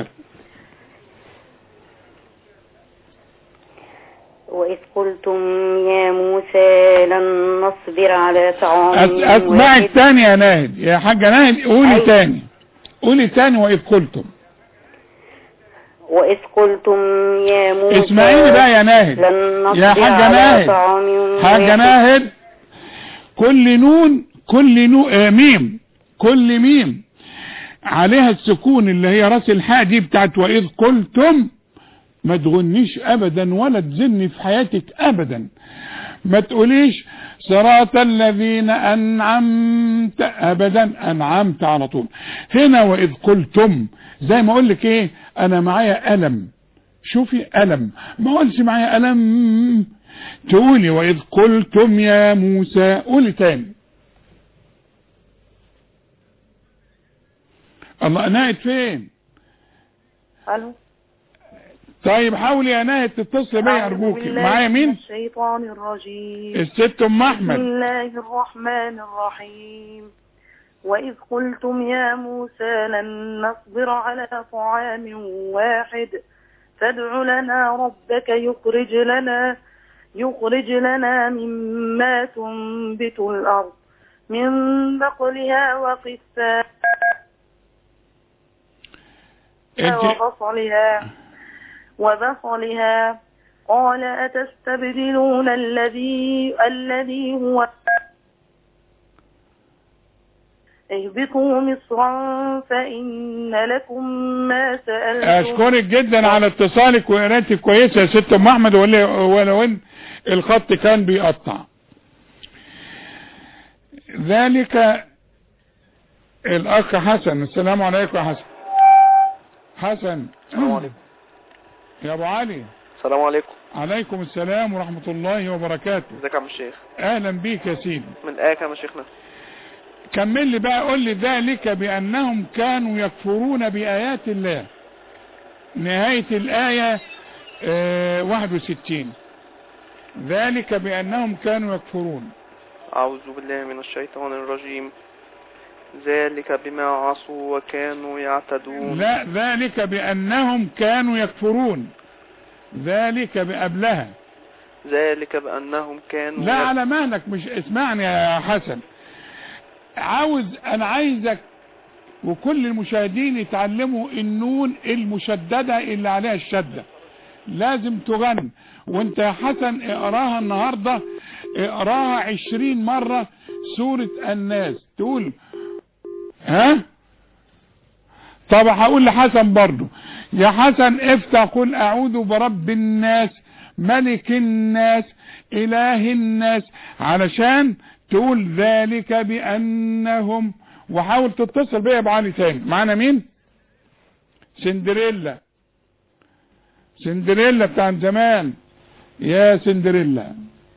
وإذ قلتم يا موسى لن نصبر على طعام أس- اسمعك واحد تاني يا ناهد يا حاجة ناهد قولي أيوة. تاني قولي تاني واذ قلتم وإذ قلتم يا موسى اسمعيني بقى يا ناهد لن نصبر يا حاجة على ناهد طعام حاجة واحد. ناهد كل نون كل نون آه ميم كل ميم عليها السكون اللي هي راس الحاء دي بتاعت وإذ قلتم ما تغنيش ابدا ولا تزني في حياتك ابدا ما تقوليش صراط الذين انعمت ابدا انعمت على طول هنا واذ قلتم زي ما اقول لك ايه انا معايا الم شوفي الم ما اقولش معايا الم تقولي واذ قلتم يا موسى قولي تاني الله ناهد فين الو طيب حاولي يا ناهد تتصل بيا أعوذ ارجوكي بالله معايا من مين الشيطان الرجيم الست ام بسم احمد الله الرحمن الرحيم وإذ قلتم يا موسى لن نصبر على طعام واحد فادع لنا ربك يخرج لنا يخرج لنا مما تنبت الأرض من بقلها وقثائها انت وبصلها وبصلها قال أتستبدلون الذي الذي هو اهبطوا مصرا فإن لكم ما سألتم اشكرك جدا على اتصالك وقراءتك كويسه يا ست ام احمد ولو ولو ان الخط كان بيقطع ذلك الاخ حسن السلام عليكم يا حسن حسن السلام عليكم يا ابو علي السلام عليكم عليكم السلام ورحمة الله وبركاته ازيك يا عم الشيخ اهلا بيك يا سيدي من ايه كام يا شيخنا كمل لي بقى قول لي ذلك بانهم كانوا يكفرون بايات الله نهاية الاية آه 61 ذلك بانهم كانوا يكفرون اعوذ بالله من الشيطان الرجيم ذلك بما عصوا وكانوا يعتدون لا ذلك بانهم كانوا يكفرون ذلك بقبلها ذلك بانهم كانوا لا يك- على مهلك مش اسمعني يا حسن عاوز انا عايزك وكل المشاهدين يتعلموا النون المشددة اللي عليها الشدة لازم تغن وانت يا حسن اقراها النهاردة اقراها عشرين مرة سورة الناس تقول ها طب هقول لحسن برضو يا حسن افتح قل اعوذ برب الناس ملك الناس اله الناس علشان تقول ذلك بانهم وحاول تتصل بيا ابو علي تاني معانا مين سندريلا سندريلا بتاع زمان يا سندريلا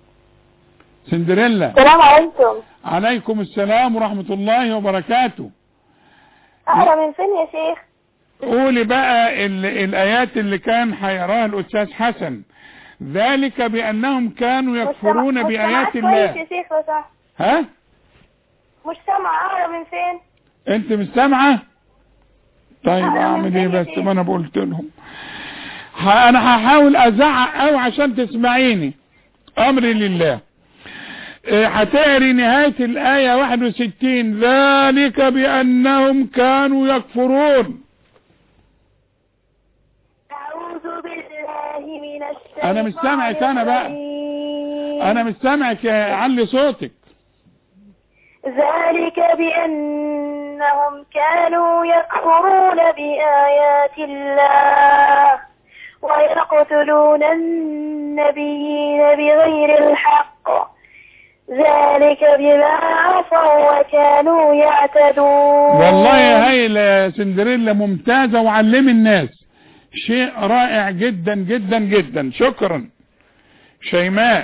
سندريلا السلام عليكم عليكم السلام ورحمة الله وبركاته أقرأ من فين يا شيخ قولي بقى ال- الآيات اللي كان هيقراها الأستاذ حسن ذلك بأنهم كانوا يكفرون مش سامع- بآيات مش سامعاك كويس الله يا شيخ لو سمحت. ها مش سامع أقرأ من فين انت مش سامعة طيب أنا اعمل ايه من بس فين؟ ما انا قلت لهم ه- انا هحاول ازعق قوي عشان تسمعيني امري لله إيه، هتقري نهاية الآية 61 ذلك بأنهم كانوا يكفرون أعوذ بالله من الشيطان أنا مش سامعك أنا بقى. الرجيم. أنا مش سامعك يا- علي صوتك ذلك بأنهم كانوا يكفرون بآيات الله ويقتلون النبيين بغير الحق ذلك بما عصوا وكانوا يعتدون والله يا هايلة يا سندريلا ممتازة وعلمي الناس شيء رائع جدا جدا جدا شكرا شيماء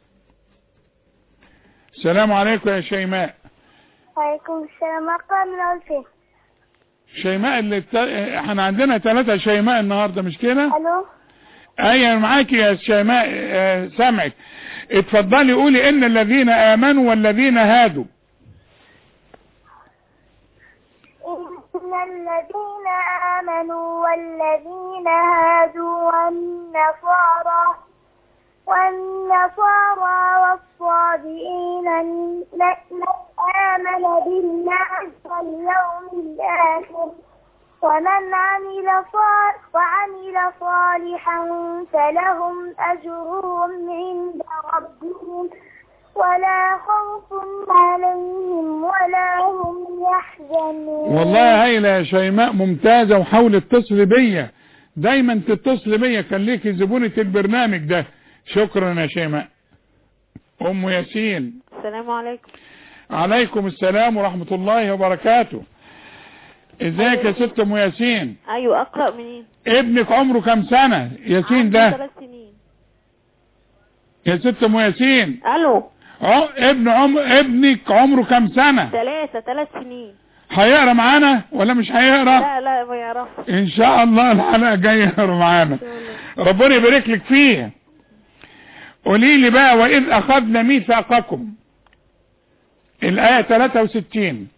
السلام عليكم يا شيماء وعليكم السلام أقرأ من ألفين شيماء اللي بت... احنا عندنا ثلاثة شيماء النهاردة مش كده ألو ايوه معاكي يا شيماء آه، سامعك اتفضلي قولي ان الذين امنوا والذين هادوا إن الذين آمنوا والذين هادوا والنصارى والنصارى والصابئين من آمن بالله واليوم الآخر ومن عمل صالح وعمل صالحا فلهم أجرهم عند ربهم ولا خوف عليهم ولا هم يحزنون والله هايلة يا شيماء ممتازة وحاول اتصل بيا دايما تتصل بيا كان ليكي زبونة البرنامج ده شكرا يا شيماء ام ياسين السلام عليكم عليكم السلام ورحمة الله وبركاته ازيك يا ست ام ياسين ايوه اقرا منين ابنك عمره كام سنة ياسين ده ثلاث سنين يا ست ام ياسين الو اه ابن عم ابنك عمره كام سنة ثلاثة ثلاث سنين هيقرا معانا ولا مش هيقرا لا لا ما يعرفش ان شاء الله الحلقة جاية يقرا معانا ربنا يبارك لك فيه قولي لي بقى واذ اخذنا ميثاقكم الايه 63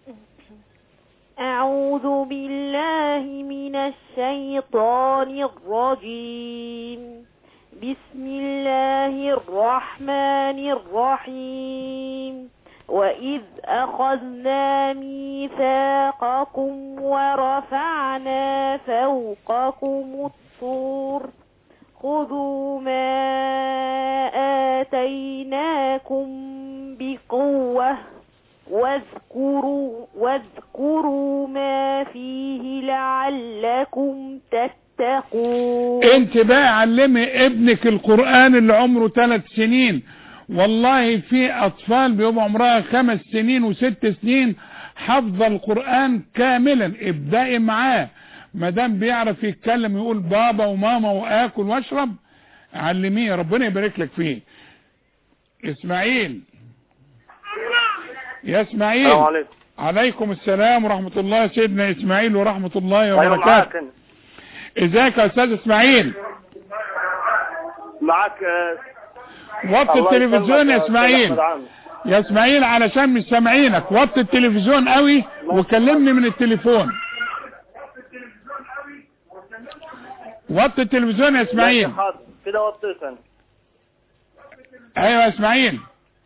أعوذ بالله من الشيطان الرجيم بسم الله الرحمن الرحيم وإذ أخذنا ميثاقكم ورفعنا فوقكم الطور خذوا ما آتيناكم بقوة واذكروا واذكروا ما فيه لعلكم تتقون انت بقى علمي ابنك القرآن اللي عمره ثلاث سنين والله في اطفال بيبقى عمرها خمس سنين وست سنين حفظ القرآن كاملا ابدأي معاه ما دام بيعرف يتكلم يقول بابا وماما واكل واشرب علميه ربنا يبارك لك فيه اسماعيل يا اسماعيل السلام عليكم عليكم السلام ورحمة الله سيدنا اسماعيل ورحمة الله ايوه معاك وبركاته أنا. ازيك يا استاذ اسماعيل معاك آه، وطي الله التلفزيون يسلمك يا أستاذ اسماعيل أحمد عامر. يا اسماعيل علشان مش سامعينك وطي التلفزيون قوي وكلمني من التليفون وطي التلفزيون يا اسماعيل ماشي، حاضر كده وطيت انا ايوه يا اسماعيل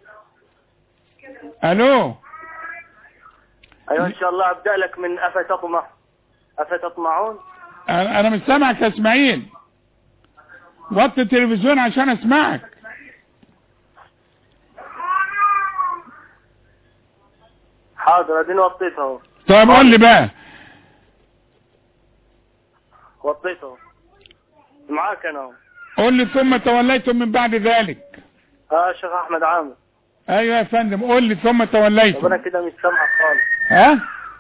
الو ايوه ان شاء الله ابدا لك من افتطمع افتطمعون انا أنا مش سامعك يا اسماعيل وطي التلفزيون عشان اسمعك حاضر اديني وطيت اهو طب قول لي بقى وطيت اهو معاك انا اهو قول لي ثم توليتم من بعد ذلك اه شيخ احمد عامر ايوه يا فندم قول لي ثم طب انا توليتم كده مش سامعك خالص ها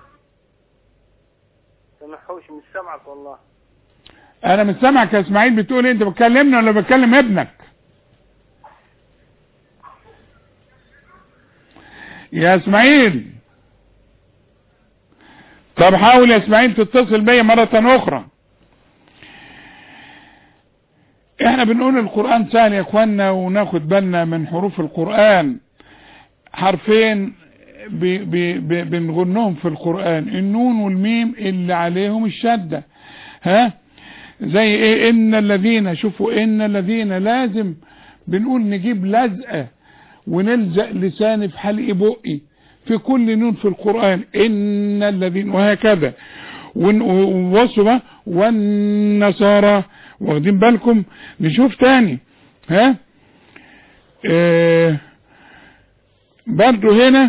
سامحوش مش سامعك والله انا مش سامعك يا اسماعيل بتقول إيه؟ انت بتكلمني ولا بتكلم ابنك يا اسماعيل طب حاول يا اسماعيل تتصل بيا مرة اخرى احنا بنقول القرآن سهل يا اخوانا وناخد بالنا من حروف القرآن حرفين بي بي بي بنغنهم في القرآن النون والميم اللي عليهم الشدة ها زي ايه ان الذين شوفوا ان الذين لازم بنقول نجيب لزقة ونلزق لساني في حلق بقي في كل نون في القرآن ان الذين وهكذا ووصوا والنصارى واخدين بالكم نشوف تاني ها اه برضو هنا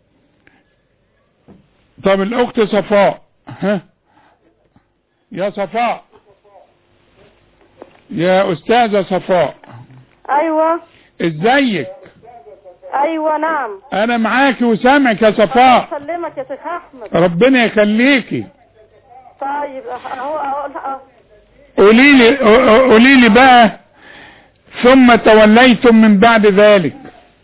طب الاخت صفاء ها يا صفاء يا استاذة صفاء ايوه ازيك ايوه نعم انا معاكي وسامعك يا صفاء اسلمك يا شيخ احمد ربنا يخليكي طيب اهو اهو قولي لي قولي لي بقى ثم توليتم من بعد ذلك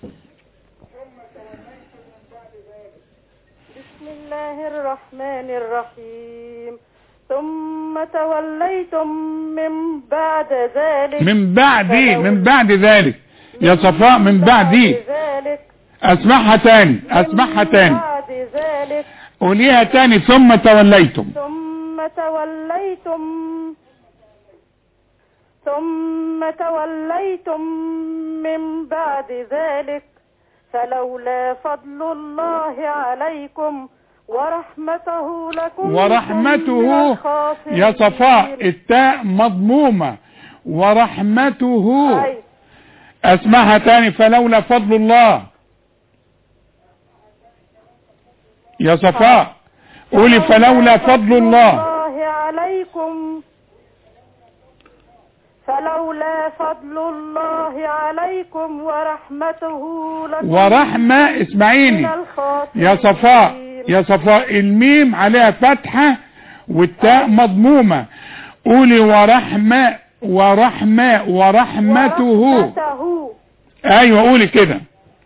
بسم الله الرحمن الرحيم ثم توليتم من بعد ذلك من بعد من بعد ذلك يا صفاء من بعد ذلك اسمعها تاني اسمعها تاني بعد ذلك قوليها تاني ثم توليتم ثم توليتم ثم توليتم من بعد ذلك فلولا فضل الله عليكم ورحمته لكم ورحمته يا صفاء التاء مضمومة ورحمته أي. اسمعها تاني فلولا فضل الله يا صفاء قولي فلولا فضل الله الله عليكم فلولا فضل الله عليكم ورحمته لكم ورحمة من اسمعيني الخاسرين يا صفاء يا صفاء الميم عليها فتحة والتاء مضمومة قولي ورحمة ورحمة ورحمته ورحمته ايوه قولي كده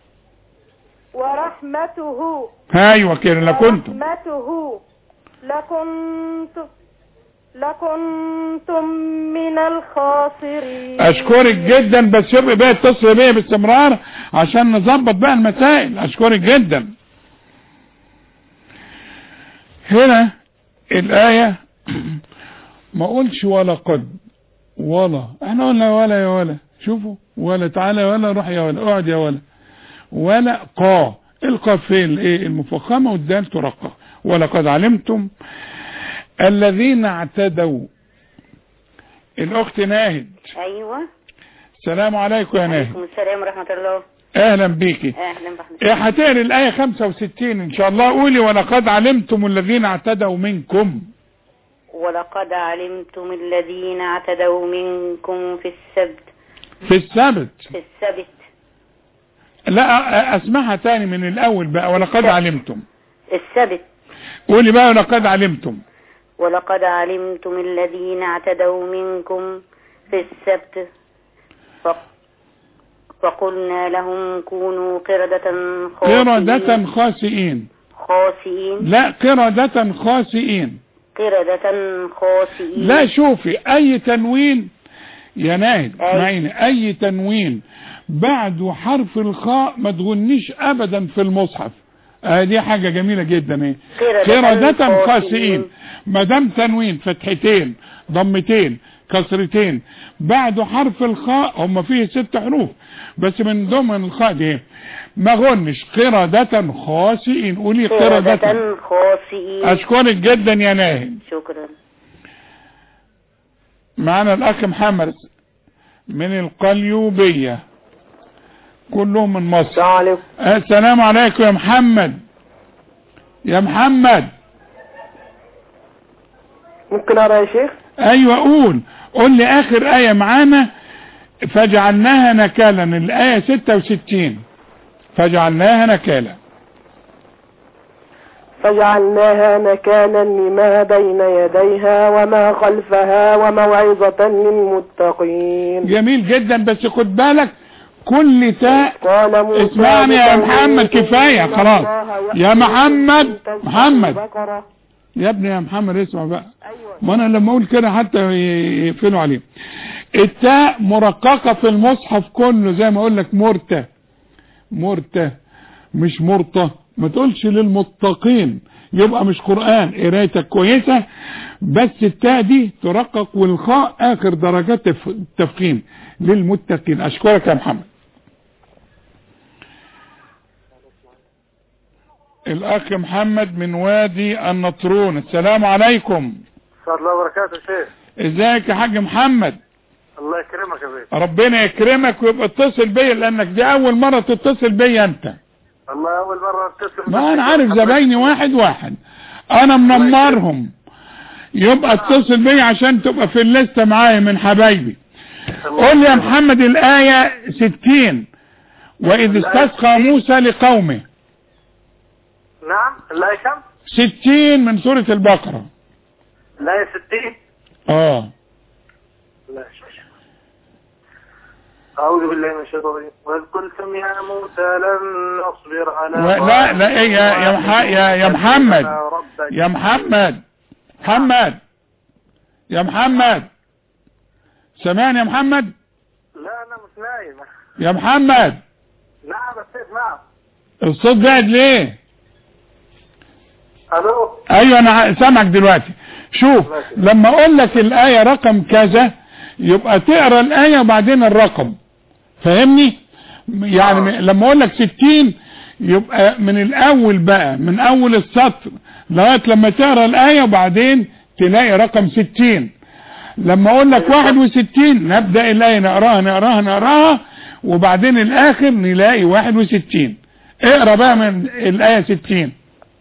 ورحمته ايوه كده لكنتم ورحمته لكنتم لكنتم من الخاسرين اشكرك جدا بس يبقى بقى اتصل بيا باستمرار عشان نظبط بقى المسائل اشكرك جدا هنا الآية ما قلش ولا قد ولا احنا قلنا ولا يا ولا شوفوا ولا تعالى يا ولا روح يا ولا اقعد يا ولا ولا قا القى في الايه المفخمه والدال ترقى ولقد علمتم الذين اعتدوا الاخت ناهد ايوه السلام عليكم يا ناهد عليكم السلام ورحمة الله اهلا بيكي اهلا بحضرتك إيه هتقري الآية 65 إن شاء الله قولي ولقد علمتم الذين اعتدوا منكم ولقد علمتم الذين اعتدوا منكم في السبت في السبت في السبت لا أ- أسمعها تاني من الأول بقى ولقد علمتم السبت قولي بقى ولقد علمتم ولقد علمتم الذين اعتدوا منكم في السبت ف- فقلنا لهم كونوا قردة خاسئين قردة خاسئين خاسئين لا قردة خاسئين قردة خاسئين لا شوفي أي تنوين يا ناهد أي. اسمعيني أي تنوين بعده حرف الخاء ما تغنيش أبدا في المصحف آه دي حاجة جميلة جدا ايه قردة قردة خاسئين خاسئين. ما دام تنوين فتحتين ضمتين كسرتين بعده حرف الخاء هم فيه ست حروف بس من ضمن الخاء دي ما غنش قردة خاسئين قولي قردة قردة خاسئين اشكرك جدا يا ناهد شكرا معنا الاخ محمد من القليوبية كلهم من مصر السلام عليكم السلام عليكم يا محمد يا محمد ممكن اقرا يا شيخ ايوه قول قول لي اخر ايه معانا فجعلناها نكالا الايه 66 فجعلناها نكالا فجعلناها نكالا لما بين يديها وما خلفها وموعظة للمتقين جميل جدا بس خد بالك كل تاء قال موسى اسمعني يا لقومه محمد كفاية إن خلاص الله يا يحيي محمد تذبح محمد بقرة. يا ابني يا محمد اسمع بقى ما انا لما اقول كده حتى يقفلوا عليه التاء مرققة في المصحف كله زي ما اقول لك مرتة مرتة مش مرطة ما تقولش للمتقين يبقى مش قرآن قرايتك كويسة بس التاء دي ترقق والخاء اخر درجات التف- التفخيم للمتقين اشكرك يا محمد الاخ محمد من وادي النطرون السلام عليكم صلى الله وبركاته يا شيخ ازيك يا حاج محمد الله يكرمك يا بيه ربنا يكرمك ويبقى اتصل بيا لانك دي اول مرة تتصل بيا انت الله اول مره اتصل ما انا عارف زبايني واحد واحد انا منمرهم يبقى اتصل بيا عشان تبقى في الليستة معايا من حبايبي قول لي يا محمد الآية ستين وإذ استسقى موسى لقومه نعم الآية كم؟ ستين من سورة البقرة الآية 60 اه لا يا شيخ. أعوذ بالله من الشيطان الرجيم وإذ قلتم يا موسى لن نصبر على و- لا لا إيه يا يا, مح... يا يا محمد ربك يا محمد محمد يا محمد سامعني يا محمد لا أنا مش نايم يا محمد نعم بس نعم الصوت بعد ليه ألو ايوه انا ع- سامعك دلوقتي شوف لما اقول لك الايه رقم كذا يبقى تقرا الايه وبعدين الرقم فاهمني يعني م- لما اقول لك 60 يبقى من الاول بقى من اول السطر لغايه لما تقرا الايه وبعدين تلاقي رقم 60 لما اقول لك 61 نبدا الايه نقراها نقراها نقراها وبعدين الاخر نلاقي 61 اقرا بقى من الايه 60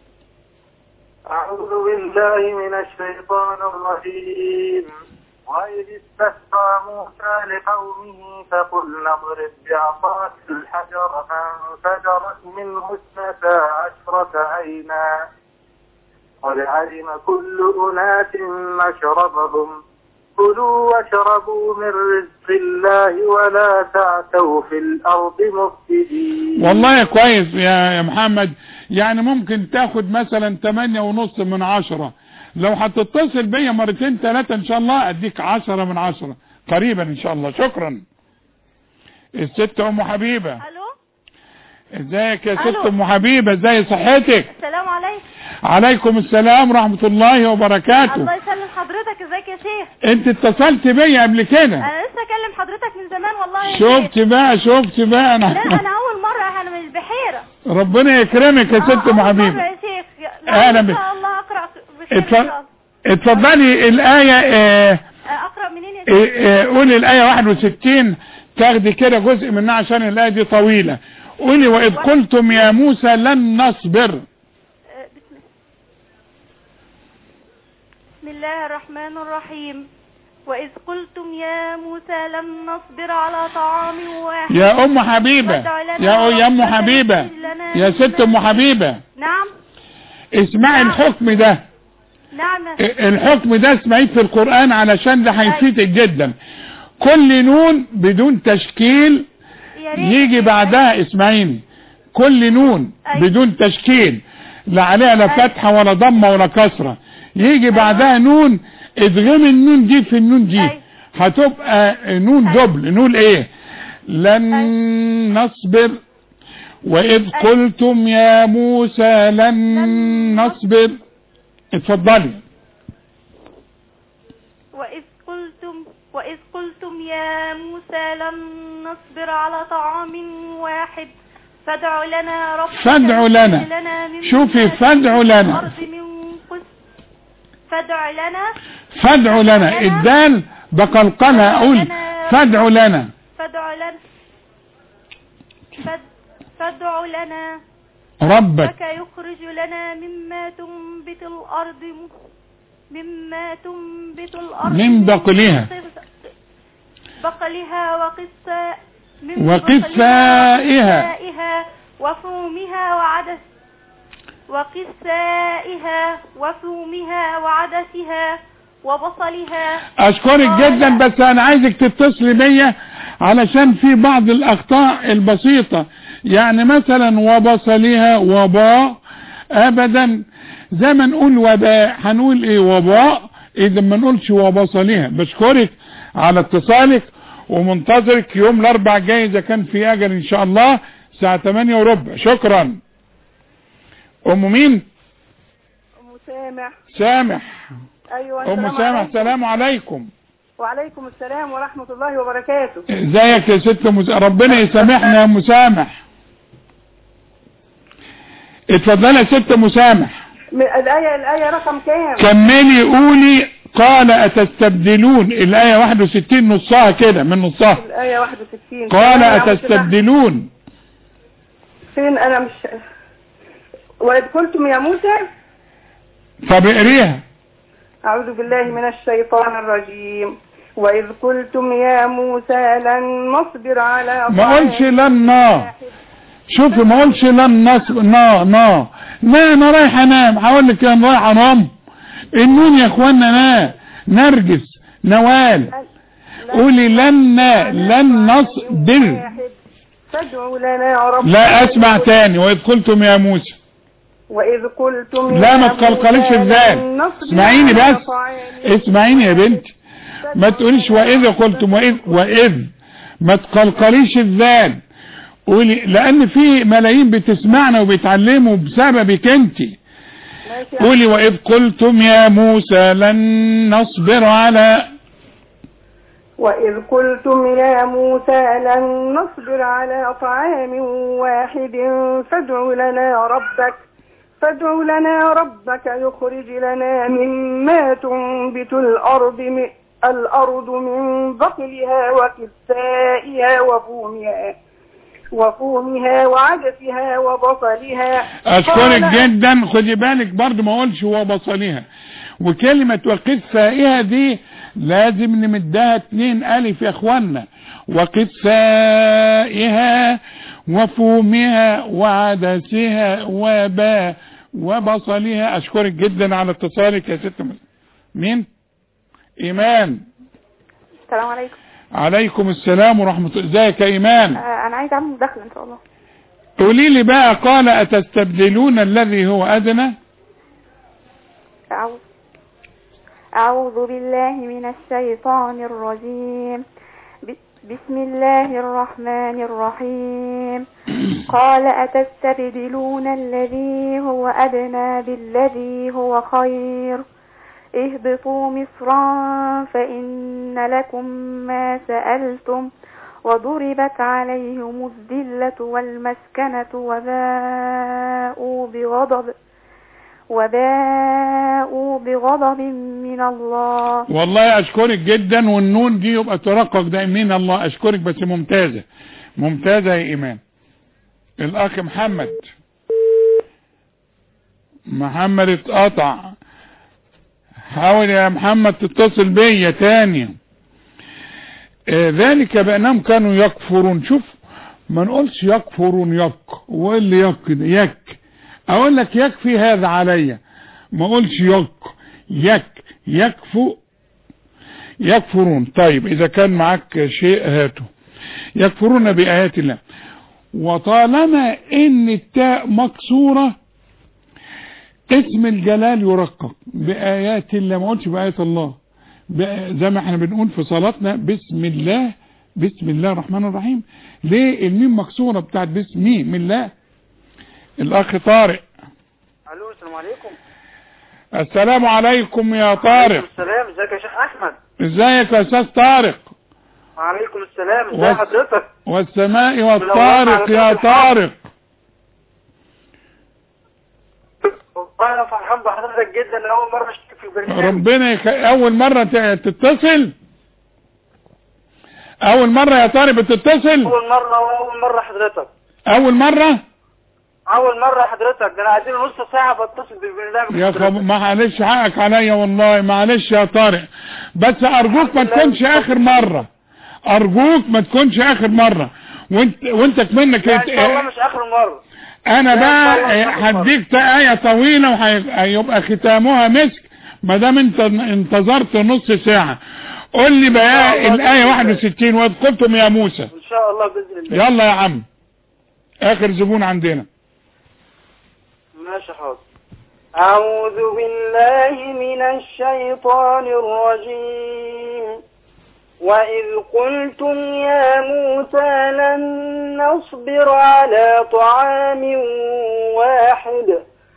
أعوذ بالله من الشيطان الرجيم وإذ استسقى موسى لقومه فقلنا اضرب بعصاك الحجر فانفجرت منه اثنتا عشرة عينا قد علم كل أناس مشربهم كلوا واشربوا من رزق الله ولا تعثوا في الأرض مفسدين والله كويس يا يا محمد يعني ممكن تاخد مثلا تمانية ونص من عشرة لو هتتصل بيا مرتين ثلاثة ان شاء الله اديك عشرة من عشرة قريبا ان شاء الله شكرا الست ام حبيبة الو ازيك يا ست ألو. ام حبيبة ازاي صحتك السلام عليكم عليكم السلام ورحمة الله وبركاته الله يسلم حضرتك ازيك يا شيخ انت اتصلت بيا قبل كده انا لسه اكلم حضرتك من زمان والله يا شيخ. شفت بقى شفت بقى لا انا انا اول مره انا مش بحيره ربنا يكرمك يا ست ام أول مرة حبيبة يا شيخ لا أهلا ان بك. شاء الله اقرا بخير ان اتف- شاء الله اتفضلي الآية اه اقرا منين يا اه شيخ اه قولي الآية 61 تاخدي كده جزء منها عشان الآية دي طويلة قولي وإذ قلتم يا موسى لن نصبر بسم الله الرحمن الرحيم وإذ قلتم يا موسى لن نصبر على طعام واحد يا أم حبيبة فادع لنا يا يا أم ربك حبيبة يخرج لنا يا ست أم حبيبة نعم اسمعي الحكم ده نعم اه الحكم ده اسمعيه في القرآن علشان ده هيفيدك جدا كل نون بدون تشكيل يا ريت يجي بعدها اسمعيني كل نون أيوة. بدون تشكيل لا عليها لا فتحة ولا ضمة ولا كسرة يجي بعدها نون ادغم النون دي في النون دي هتبقى نون دبل نقول ايه لن نصبر واذ قلتم يا موسى لن نصبر اتفضلي وإذ قلتم وإذ قلتم يا موسى لن نصبر على طعام واحد فادع لنا ربك فادع لنا. يخرج لنا مما شوفي فادع في لنا. الأرض من قسط فادع لنا فادعوا لنا الدال بقلقلها اقول فادعوا لنا فادع لنا فاد- فادع لنا ربك ربك يخرج لنا مما تنبت الأرض م- مما تنبت الأرض من بقلها. بقلها وقثا من وقثائها. بقلها وقثائها وفومها وعدس وقثائها وفومها وعدسها وبصلها اشكرك جدا بس انا عايزك تتصلي بيا علشان في بعض الاخطاء البسيطة يعني مثلا وبصلها وباء ابدا زي ما نقول وباء هنقول ايه وباء اذا ما نقولش وبصلها بشكرك على اتصالك ومنتظرك يوم الاربع جاي اذا كان في اجل ان شاء الله الساعة 8 وربع شكرا ام مين ام سامح سامح ايوه ام السلام سامح عليكم. سلام عليكم وعليكم السلام ورحمه الله وبركاته ازيك يا ست مس... ربنا يسامحنا يا مسامح اتفضلي يا ست مسامح من الايه الايه رقم كام كملي قولي قال اتستبدلون الايه 61 نصها كده من نصها الايه 61 قال تمام يا عم سماح. اتستبدلون فين انا مش واذ قلتم يا موسى طب اقريها أعوذ بالله من الشيطان الرجيم وإذ قلتم يا موسى لن نصبر على ما قولش طعام لن نا شوفي ما قولش لن نصب نا نا نا انا رايح انام هقول لك انا رايح انام النون يا اخوانا نا نرجس نوال قولي لن لن نصبر فادعوا لنا ربك لا اسمع تاني واذ قلتم يا موسى وإذ قلتم لا يا ما تقلقليش موسى الذال لن نصبر اسمعيني على بس طعام اسمعيني يا بنتي ما تقوليش واذا قلتم واذ واذ ما تقلقليش الذال قولي لان في ملايين بتسمعنا وبيتعلموا بسببك انت قولي واذ قلتم يا موسى لن نصبر على وإذ قلتم يا موسى لن نصبر على طعام واحد فادع لنا ربك فادع لنا ربك يخرج لنا مما تنبت الأرض من الأرض من بقلها وكسائها وفومها وفومها وعدسها وبصلها اشكرك قال- جدا خدي بالك برضو ما اقولش وبصلها وكلمة وقثائها دي لازم نمدها اتنين الف يا اخوانا وقثائها وفومها وعدسها وبا وبصلها اشكرك جدا على اتصالك يا ست مس- مين ايمان السلام عليكم عليكم السلام ورحمة الله ازيك يا ايمان آه، انا عايزه اعمل مداخله ان شاء الله قولي لي بقى قال اتستبدلون الذي هو ادنى أعوذ أعوذ بالله من الشيطان الرجيم ب- بسم الله الرحمن الرحيم قال أتستبدلون الذي هو أدنى بالذي هو خير اهبطوا مصرا فإن لكم ما سألتم وضربت عليهم الذلة والمسكنة وباءوا بغضب وباءوا بغضب من الله والله اشكرك جدا والنون دي يبقى ترقق دائمين الله اشكرك بس ممتازة ممتازة يا ايمان الاخ محمد محمد اتقطع حاول يا محمد تتصل بيا تاني آه، ذلك بانهم كانوا يكفرون شوف ما نقولش يكفرون يك وايه اللي يك ده يك اقول لك يكفي هذا عليا ما اقولش يك يك يكفو يكفرون طيب اذا كان معك شيء هاته يكفرون بايات الله وطالما ان التاء مكسورة اسم الجلال يرقق بايات الله ما قلتش بايات الله بآ- زي ما احنا بنقول في صلاتنا بسم الله بسم الله الرحمن الرحيم ليه الميم مكسورة بتاعت بسم مين الله الاخ طارق الو السلام عليكم السلام عليكم يا طارق السلام ازيك يا شيخ احمد ازيك يا استاذ طارق وعليكم السلام ازي وال- حضرتك والسماء والطارق يا طارق والله انا فرحان بحضرتك جدا أنا اول مره اشترك في البرنامج ربنا يخ... اول مرة ت- تتصل اول مرة يا طارق بتتصل اول مره واول مره حضرتك اول مرة اول مره حضرتك ده انا قاعدين نص ساعه بتصل بالبرنامج يا حضرتك. خب... معلش حقك عليا والله معلش يا طارق بس ارجوك ما تكونش اخر مرة ارجوك ما تكونش اخر مرة وانت وانت منك لا، ان شاء الله مش اخر مره انا لا، بقى إن شاء الله مش آخر هديك آية طويلة وهيبقى ختامها مسك ما دام انت انتظرت نص ساعة قول لي بقى الله الآية بإذن 61 واذ قلتم يا موسى ان شاء الله باذن الله يلا يا عم اخر زبون عندنا ماشي حاضر أعوذ بالله من الشيطان الرجيم وإذ قلتم يا موسى لن نصبر على طعام واحد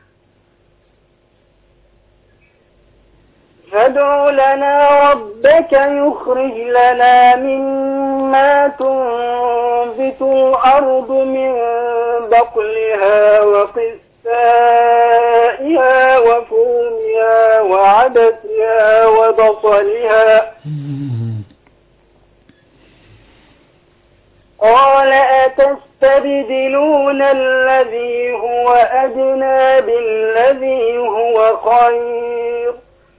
فادع لنا ربك يخرج لنا مما تنبت الأرض من بقلها وقثائها وفومها وعدسها وبصلها قال أتستبدلون الذي هو أدنى بالذي هو خير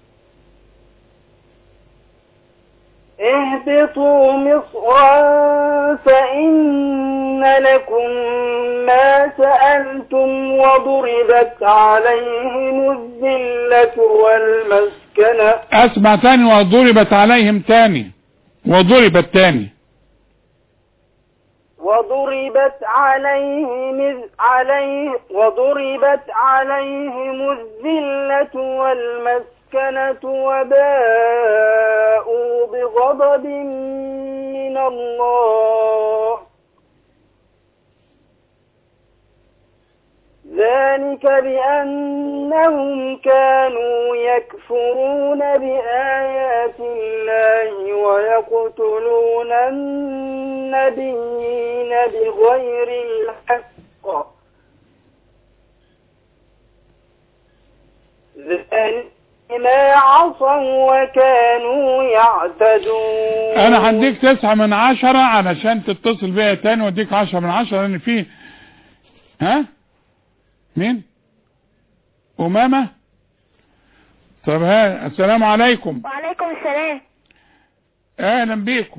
اهبطوا مصرا فإن لكم ما سألتم وضربت عليهم الذلة والمسكنة اسمع تاني وضربت عليهم تاني وضربت تاني وضربت عليهم عليه وضربت عليهم الذلة والمسكنة وباءوا بغضب من الله ذلك بأنهم كانوا يكفرون بآيات الله ويقتلون النبيين بغير الحق ذلك ما عصوا وكانوا يعتدون انا هديك تسعة من عشرة علشان تتصل بيا تاني واديك عشرة من عشرة لان في ها مين امامة طب ها السلام عليكم وعليكم السلام اهلا بيكم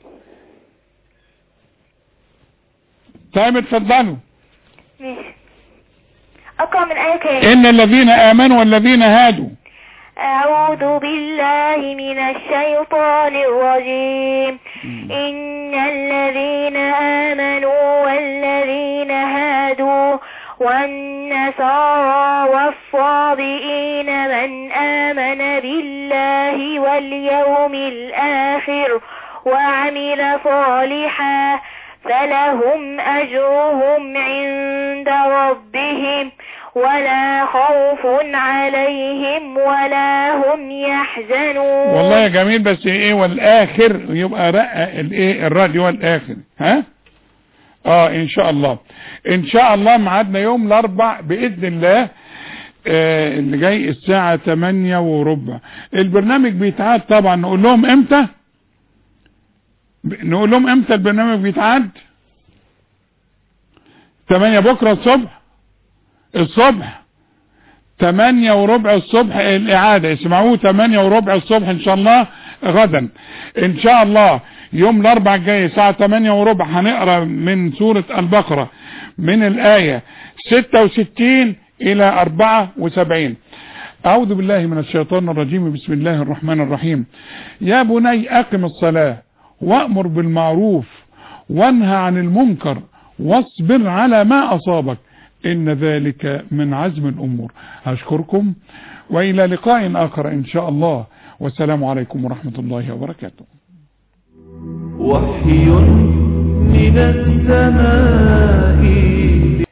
طيب اتفضلوا ماشي أقرأ من آية كام ان الذين امنوا والذين هادوا أعوذ بالله من الشيطان الرجيم إن الذين آمنوا والذين هادوا والنصارى والصابئين من آمن بالله واليوم الآخر وعمل صالحا فلهم أجرهم عند ربهم ولا خوف عليهم ولا هم يحزنون والله جميل بس ايه والاخر يبقى رقق الايه الراديو والاخر ها اه ان شاء الله ان شاء الله ميعادنا يوم الاربع باذن الله آه اللي جاي الساعة 8 وربع البرنامج بيتعاد طبعا نقول لهم امتى نقول لهم امتى البرنامج بيتعاد 8 بكرة الصبح الصبح 8 وربع الصبح الاعادة اسمعوه 8 وربع الصبح ان شاء الله غدا ان شاء الله يوم الاربع الجاي الساعة 8 وربع هنقرا من سورة البقرة من الاية 66 الى 74 اعوذ بالله من الشيطان الرجيم بسم الله الرحمن الرحيم يا بني اقم الصلاة وامر بالمعروف وانهى عن المنكر واصبر على ما اصابك ان ذلك من عزم الامور اشكركم والى لقاء اخر ان شاء الله والسلام عليكم ورحمة الله وبركاته وحي من السماء